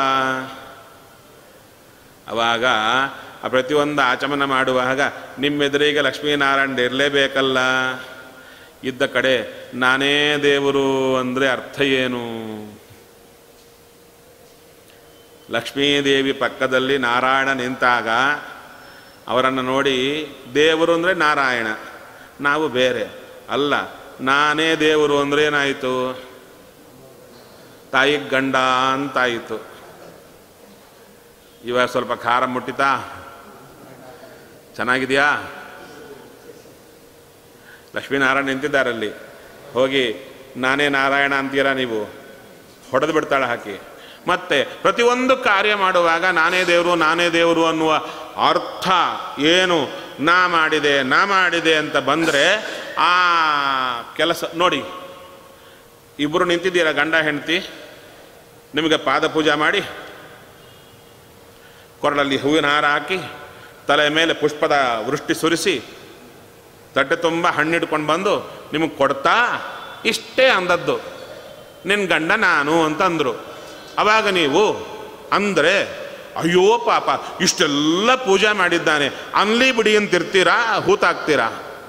ಅವಾಗ ಆ ಪ್ರತಿಯೊಂದು ಆಚಮನ ಮಾಡುವಾಗ ನಿಮ್ಮೆದುರಿಗೆ ಲಕ್ಷ್ಮೀನಾರಾಯಣ ಇರಲೇಬೇಕಲ್ಲ ಇದ್ದ ಕಡೆ ನಾನೇ ದೇವರು ಅಂದರೆ ಅರ್ಥ ಏನು ಲಕ್ಷ್ಮೀದೇವಿ ಪಕ್ಕದಲ್ಲಿ ನಾರಾಯಣ ನಿಂತಾಗ ಅವರನ್ನು ನೋಡಿ ದೇವರು ಅಂದರೆ ನಾರಾಯಣ ನಾವು ಬೇರೆ ಅಲ್ಲ ನಾನೇ ದೇವರು ಅಂದರೆ ಏನಾಯಿತು ತಾಯಿ ಗಂಡ ಅಂತಾಯಿತು ಇವಾಗ ಸ್ವಲ್ಪ ಖಾರ ಮುಟ್ಟಿತಾ ಚೆನ್ನಾಗಿದೆಯಾ ಲಕ್ಷ್ಮೀನಾರಾಯಣ ನಿಂತಿದ್ದಾರಲ್ಲಿ ಹೋಗಿ ನಾನೇ ನಾರಾಯಣ ಅಂತೀರಾ ನೀವು ಹೊಡೆದು ಬಿಡ್ತಾಳೆ ಹಾಕಿ ಮತ್ತೆ ಪ್ರತಿಯೊಂದು ಕಾರ್ಯ ಮಾಡುವಾಗ ನಾನೇ ದೇವರು ನಾನೇ ದೇವರು ಅನ್ನುವ ಅರ್ಥ ಏನು ನಾ ಮಾಡಿದೆ ನಾ ಮಾಡಿದೆ ಅಂತ ಬಂದರೆ ಆ ಕೆಲಸ ನೋಡಿ ಇಬ್ಬರು ನಿಂತಿದ್ದೀರಾ ಗಂಡ ಹೆಂಡತಿ ನಿಮಗೆ ಪಾದ ಪೂಜೆ ಮಾಡಿ ಕೊರಳಲ್ಲಿ ಹೂವಿನ ಹಾರ ಹಾಕಿ ತಲೆ ಮೇಲೆ ಪುಷ್ಪದ ವೃಷ್ಟಿ ಸುರಿಸಿ ತಟ್ಟೆ ತುಂಬ ಹಣ್ಣಿಡ್ಕೊಂಡು ಬಂದು ನಿಮಗೆ ಕೊಡ್ತಾ ಇಷ್ಟೇ ಅಂದದ್ದು ನಿನ್ನ ಗಂಡ ನಾನು ಅಂತ ಅಂದರು ಅವಾಗ ನೀವು ಅಂದರೆ ಅಯ್ಯೋ ಪಾಪ ಇಷ್ಟೆಲ್ಲ ಪೂಜೆ ಮಾಡಿದ್ದಾನೆ ಅನ್ಲಿ ಬಿಡಿ ಅಂತಿರ್ತೀರಾ ಹೂತಾಕ್ತೀರಾ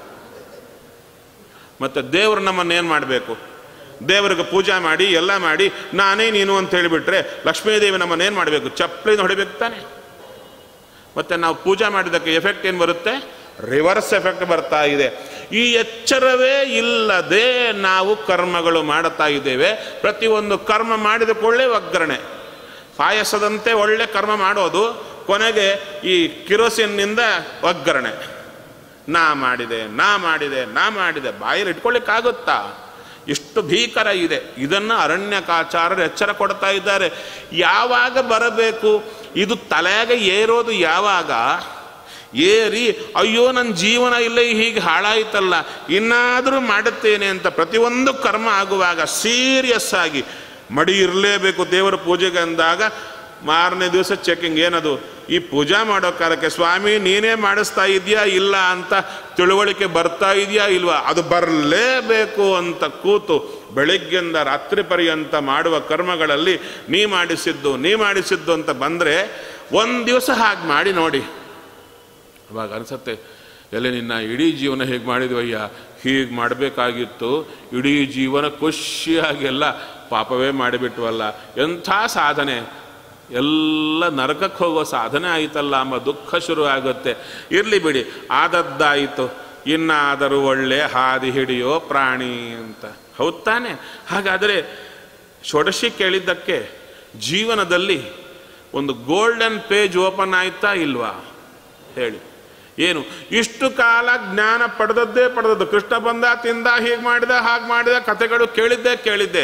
ಮತ್ತು ದೇವರು ನಮ್ಮನ್ನು ಏನು ಮಾಡಬೇಕು ದೇವರಿಗೆ ಪೂಜೆ ಮಾಡಿ ಎಲ್ಲ ಮಾಡಿ ನಾನೇ ನೀನು ಅಂತ ಹೇಳಿಬಿಟ್ರೆ ಲಕ್ಷ್ಮೀದೇವಿ ನಮ್ಮನ್ನು ಏನು ಮಾಡಬೇಕು ಚಪ್ಪಲಿನ ಹೊಡಿಬೇಕು ತಾನೆ ಮತ್ತು ನಾವು ಪೂಜೆ ಮಾಡಿದ್ದಕ್ಕೆ ಎಫೆಕ್ಟ್ ಏನು ಬರುತ್ತೆ ರಿವರ್ಸ್ ಎಫೆಕ್ಟ್ ಬರ್ತಾ ಇದೆ ಈ ಎಚ್ಚರವೇ ಇಲ್ಲದೆ ನಾವು ಕರ್ಮಗಳು ಮಾಡುತ್ತಾ ಇದ್ದೇವೆ ಪ್ರತಿಯೊಂದು ಕರ್ಮ ಮಾಡಿದ ಕೊಳ್ಳೆ ಒಗ್ಗರಣೆ ಪಾಯಸದಂತೆ ಒಳ್ಳೆ ಕರ್ಮ ಮಾಡೋದು ಕೊನೆಗೆ ಈ ಕಿರೋಸಿನ್ನಿಂದ ಒಗ್ಗರಣೆ ನಾ ಮಾಡಿದೆ ನಾ ಮಾಡಿದೆ ನಾ ಮಾಡಿದೆ ಬಾಯಲ್ಲಿ ಇಟ್ಕೊಳ್ಳಿಕ್ಕಾಗುತ್ತಾ ಎಷ್ಟು ಭೀಕರ ಇದೆ ಇದನ್ನು ಅರಣ್ಯಕಾಚಾರರು ಎಚ್ಚರ ಕೊಡ್ತಾ ಇದ್ದಾರೆ ಯಾವಾಗ ಬರಬೇಕು ಇದು ತಲೆಗೆ ಏರೋದು ಯಾವಾಗ ಏರಿ ಅಯ್ಯೋ ನನ್ನ ಜೀವನ ಇಲ್ಲೇ ಹೀಗೆ ಹಾಳಾಯಿತಲ್ಲ ಇನ್ನಾದರೂ ಮಾಡುತ್ತೇನೆ ಅಂತ ಪ್ರತಿಯೊಂದು ಕರ್ಮ ಆಗುವಾಗ ಸೀರಿಯಸ್ ಆಗಿ ಮಡಿ ಇರಲೇಬೇಕು ದೇವರ ಪೂಜೆಗೆ ಅಂದಾಗ ಮಾರನೇ ದಿವಸ ಚೆಕಿಂಗ್ ಏನದು ಈ ಪೂಜಾ ಮಾಡೋ ಕಾಲಕ್ಕೆ ಸ್ವಾಮಿ ನೀನೇ ಮಾಡಿಸ್ತಾ ಇದೆಯಾ ಇಲ್ಲ ಅಂತ ತಿಳುವಳಿಕೆ ಬರ್ತಾ ಇದೆಯಾ ಇಲ್ವಾ ಅದು ಬರಲೇಬೇಕು ಅಂತ ಕೂತು ಬೆಳಿಗ್ಗೆಯಿಂದ ರಾತ್ರಿ ಪರ್ಯಂತ ಮಾಡುವ ಕರ್ಮಗಳಲ್ಲಿ ನೀ ಮಾಡಿಸಿದ್ದು ನೀ ಮಾಡಿಸಿದ್ದು ಅಂತ ಬಂದರೆ ಒಂದು ದಿವಸ ಹಾಗೆ ಮಾಡಿ ನೋಡಿ ಅವಾಗ ಅನಿಸುತ್ತೆ ಎಲ್ಲಿ ನಿನ್ನ ಇಡೀ ಜೀವನ ಹೇಗೆ ಮಾಡಿದ್ವಯ್ಯ ಹೀಗೆ ಮಾಡಬೇಕಾಗಿತ್ತು ಇಡೀ ಜೀವನ ಖುಷಿಯಾಗೆಲ್ಲ ಪಾಪವೇ ಮಾಡಿಬಿಟ್ವಲ್ಲ ಎಂಥ ಸಾಧನೆ ಎಲ್ಲ ನರಕಕ್ಕೆ ಹೋಗೋ ಸಾಧನೆ ಆಯಿತಲ್ಲ ಎಂಬ ದುಃಖ ಶುರು ಆಗುತ್ತೆ ಇರಲಿ ಬಿಡಿ ಆದದ್ದಾಯಿತು ಇನ್ನಾದರೂ ಒಳ್ಳೆ ಹಾದಿ ಹಿಡಿಯೋ ಪ್ರಾಣಿ ಅಂತ ಹೌದ್ ತಾನೆ ಹಾಗಾದರೆ ಷೋಡಶಿ ಕೇಳಿದ್ದಕ್ಕೆ ಜೀವನದಲ್ಲಿ ಒಂದು ಗೋಲ್ಡನ್ ಪೇಜ್ ಓಪನ್ ಆಯ್ತಾ ಇಲ್ವಾ ಹೇಳಿ ಏನು ಇಷ್ಟು ಕಾಲ ಜ್ಞಾನ ಪಡೆದದ್ದೇ ಪಡೆದದ್ದು ಕೃಷ್ಣ ಬಂದ ತಿಂದ ಹೀಗೆ ಮಾಡಿದ ಹಾಗೆ ಮಾಡಿದ ಕಥೆಗಳು ಕೇಳಿದ್ದೆ ಕೇಳಿದ್ದೆ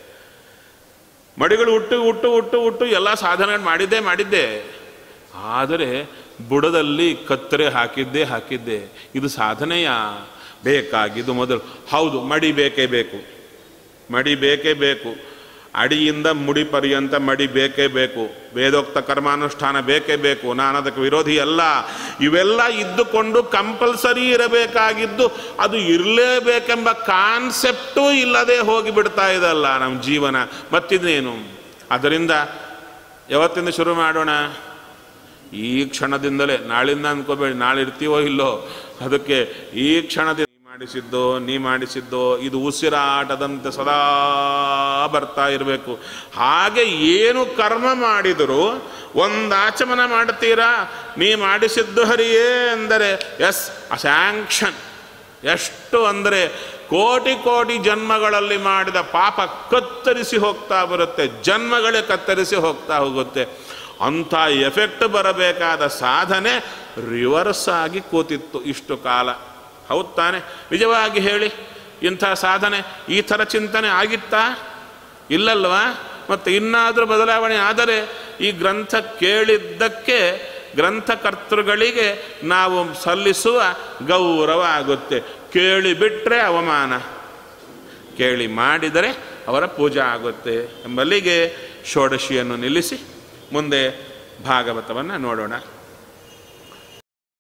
ಮಡಿಗಳು ಹುಟ್ಟು ಹುಟ್ಟು ಹುಟ್ಟು ಹುಟ್ಟು ಎಲ್ಲ ಸಾಧನೆಗಳು ಮಾಡಿದ್ದೇ ಮಾಡಿದ್ದೆ ಆದರೆ ಬುಡದಲ್ಲಿ ಕತ್ತರೆ ಹಾಕಿದ್ದೇ ಹಾಕಿದ್ದೆ ಇದು ಸಾಧನೆಯ ಬೇಕಾಗಿದ್ದು ಮೊದಲು ಹೌದು ಮಡಿ ಬೇಕೇ ಬೇಕು ಮಡಿ ಬೇಕೇ ಬೇಕು ಅಡಿಯಿಂದ ಮುಡಿ ಪರ್ಯಂತ ಮಡಿ ಬೇಕೇ ಬೇಕು ವೇದೋಕ್ತ ಕರ್ಮಾನುಷ್ಠಾನ ಬೇಕೇ ಬೇಕು ನಾನು ಅದಕ್ಕೆ ವಿರೋಧಿ ಅಲ್ಲ ಇವೆಲ್ಲ ಇದ್ದುಕೊಂಡು ಕಂಪಲ್ಸರಿ ಇರಬೇಕಾಗಿದ್ದು ಅದು ಇರಲೇಬೇಕೆಂಬ ಕಾನ್ಸೆಪ್ಟೂ ಇಲ್ಲದೆ ಹೋಗಿಬಿಡ್ತಾ ಇದಲ್ಲ ನಮ್ಮ ಜೀವನ ಮತ್ತಿದೇನು ಅದರಿಂದ ಯಾವತ್ತಿಂದ ಶುರು ಮಾಡೋಣ ಈ ಕ್ಷಣದಿಂದಲೇ ನಾಳಿಂದ ಅನ್ಕೋಬೇಡಿ ನಾಳೆ ಇರ್ತೀವೋ ಇಲ್ಲೋ ಅದಕ್ಕೆ ಈ ಕ್ಷಣದಿಂದ ನೀ ಮಾಡಿಸಿದ್ದೋ ನೀ ಮಾಡಿಸಿದ್ದೋ ಇದು ಉಸಿರಾಟದಂತೆ ಸದಾ ಬರ್ತಾ ಇರಬೇಕು ಹಾಗೆ ಏನು ಕರ್ಮ ಮಾಡಿದರೂ ಒಂದು ಆಚಮನ ಮಾಡ್ತೀರಾ ನೀ ಮಾಡಿಸಿದ್ದು ಹರಿಯೇ ಅಂದರೆ ಎಸ್ ಸ್ಯಾಂಕ್ಷನ್ ಎಷ್ಟು ಅಂದರೆ ಕೋಟಿ ಕೋಟಿ ಜನ್ಮಗಳಲ್ಲಿ ಮಾಡಿದ ಪಾಪ ಕತ್ತರಿಸಿ ಹೋಗ್ತಾ ಬರುತ್ತೆ ಜನ್ಮಗಳೇ ಕತ್ತರಿಸಿ ಹೋಗ್ತಾ ಹೋಗುತ್ತೆ ಅಂಥ ಎಫೆಕ್ಟ್ ಬರಬೇಕಾದ ಸಾಧನೆ ರಿವರ್ಸ್ ಆಗಿ ಕೂತಿತ್ತು ಇಷ್ಟು ಕಾಲ ಹೌದು ತಾನೆ ನಿಜವಾಗಿ ಹೇಳಿ ಇಂಥ ಸಾಧನೆ ಈ ಥರ ಚಿಂತನೆ ಆಗಿತ್ತಾ ಇಲ್ಲಲ್ವಾ ಮತ್ತು ಇನ್ನಾದರೂ ಬದಲಾವಣೆ ಆದರೆ ಈ ಗ್ರಂಥ ಕೇಳಿದ್ದಕ್ಕೆ ಗ್ರಂಥಕರ್ತೃಗಳಿಗೆ ನಾವು ಸಲ್ಲಿಸುವ ಗೌರವ ಆಗುತ್ತೆ ಕೇಳಿಬಿಟ್ರೆ ಅವಮಾನ ಕೇಳಿ ಮಾಡಿದರೆ ಅವರ ಪೂಜಾ ಆಗುತ್ತೆ ಎಂಬಲ್ಲಿಗೆ ಷೋಡಶಿಯನ್ನು ನಿಲ್ಲಿಸಿ ಮುಂದೆ ಭಾಗವತವನ್ನು ನೋಡೋಣ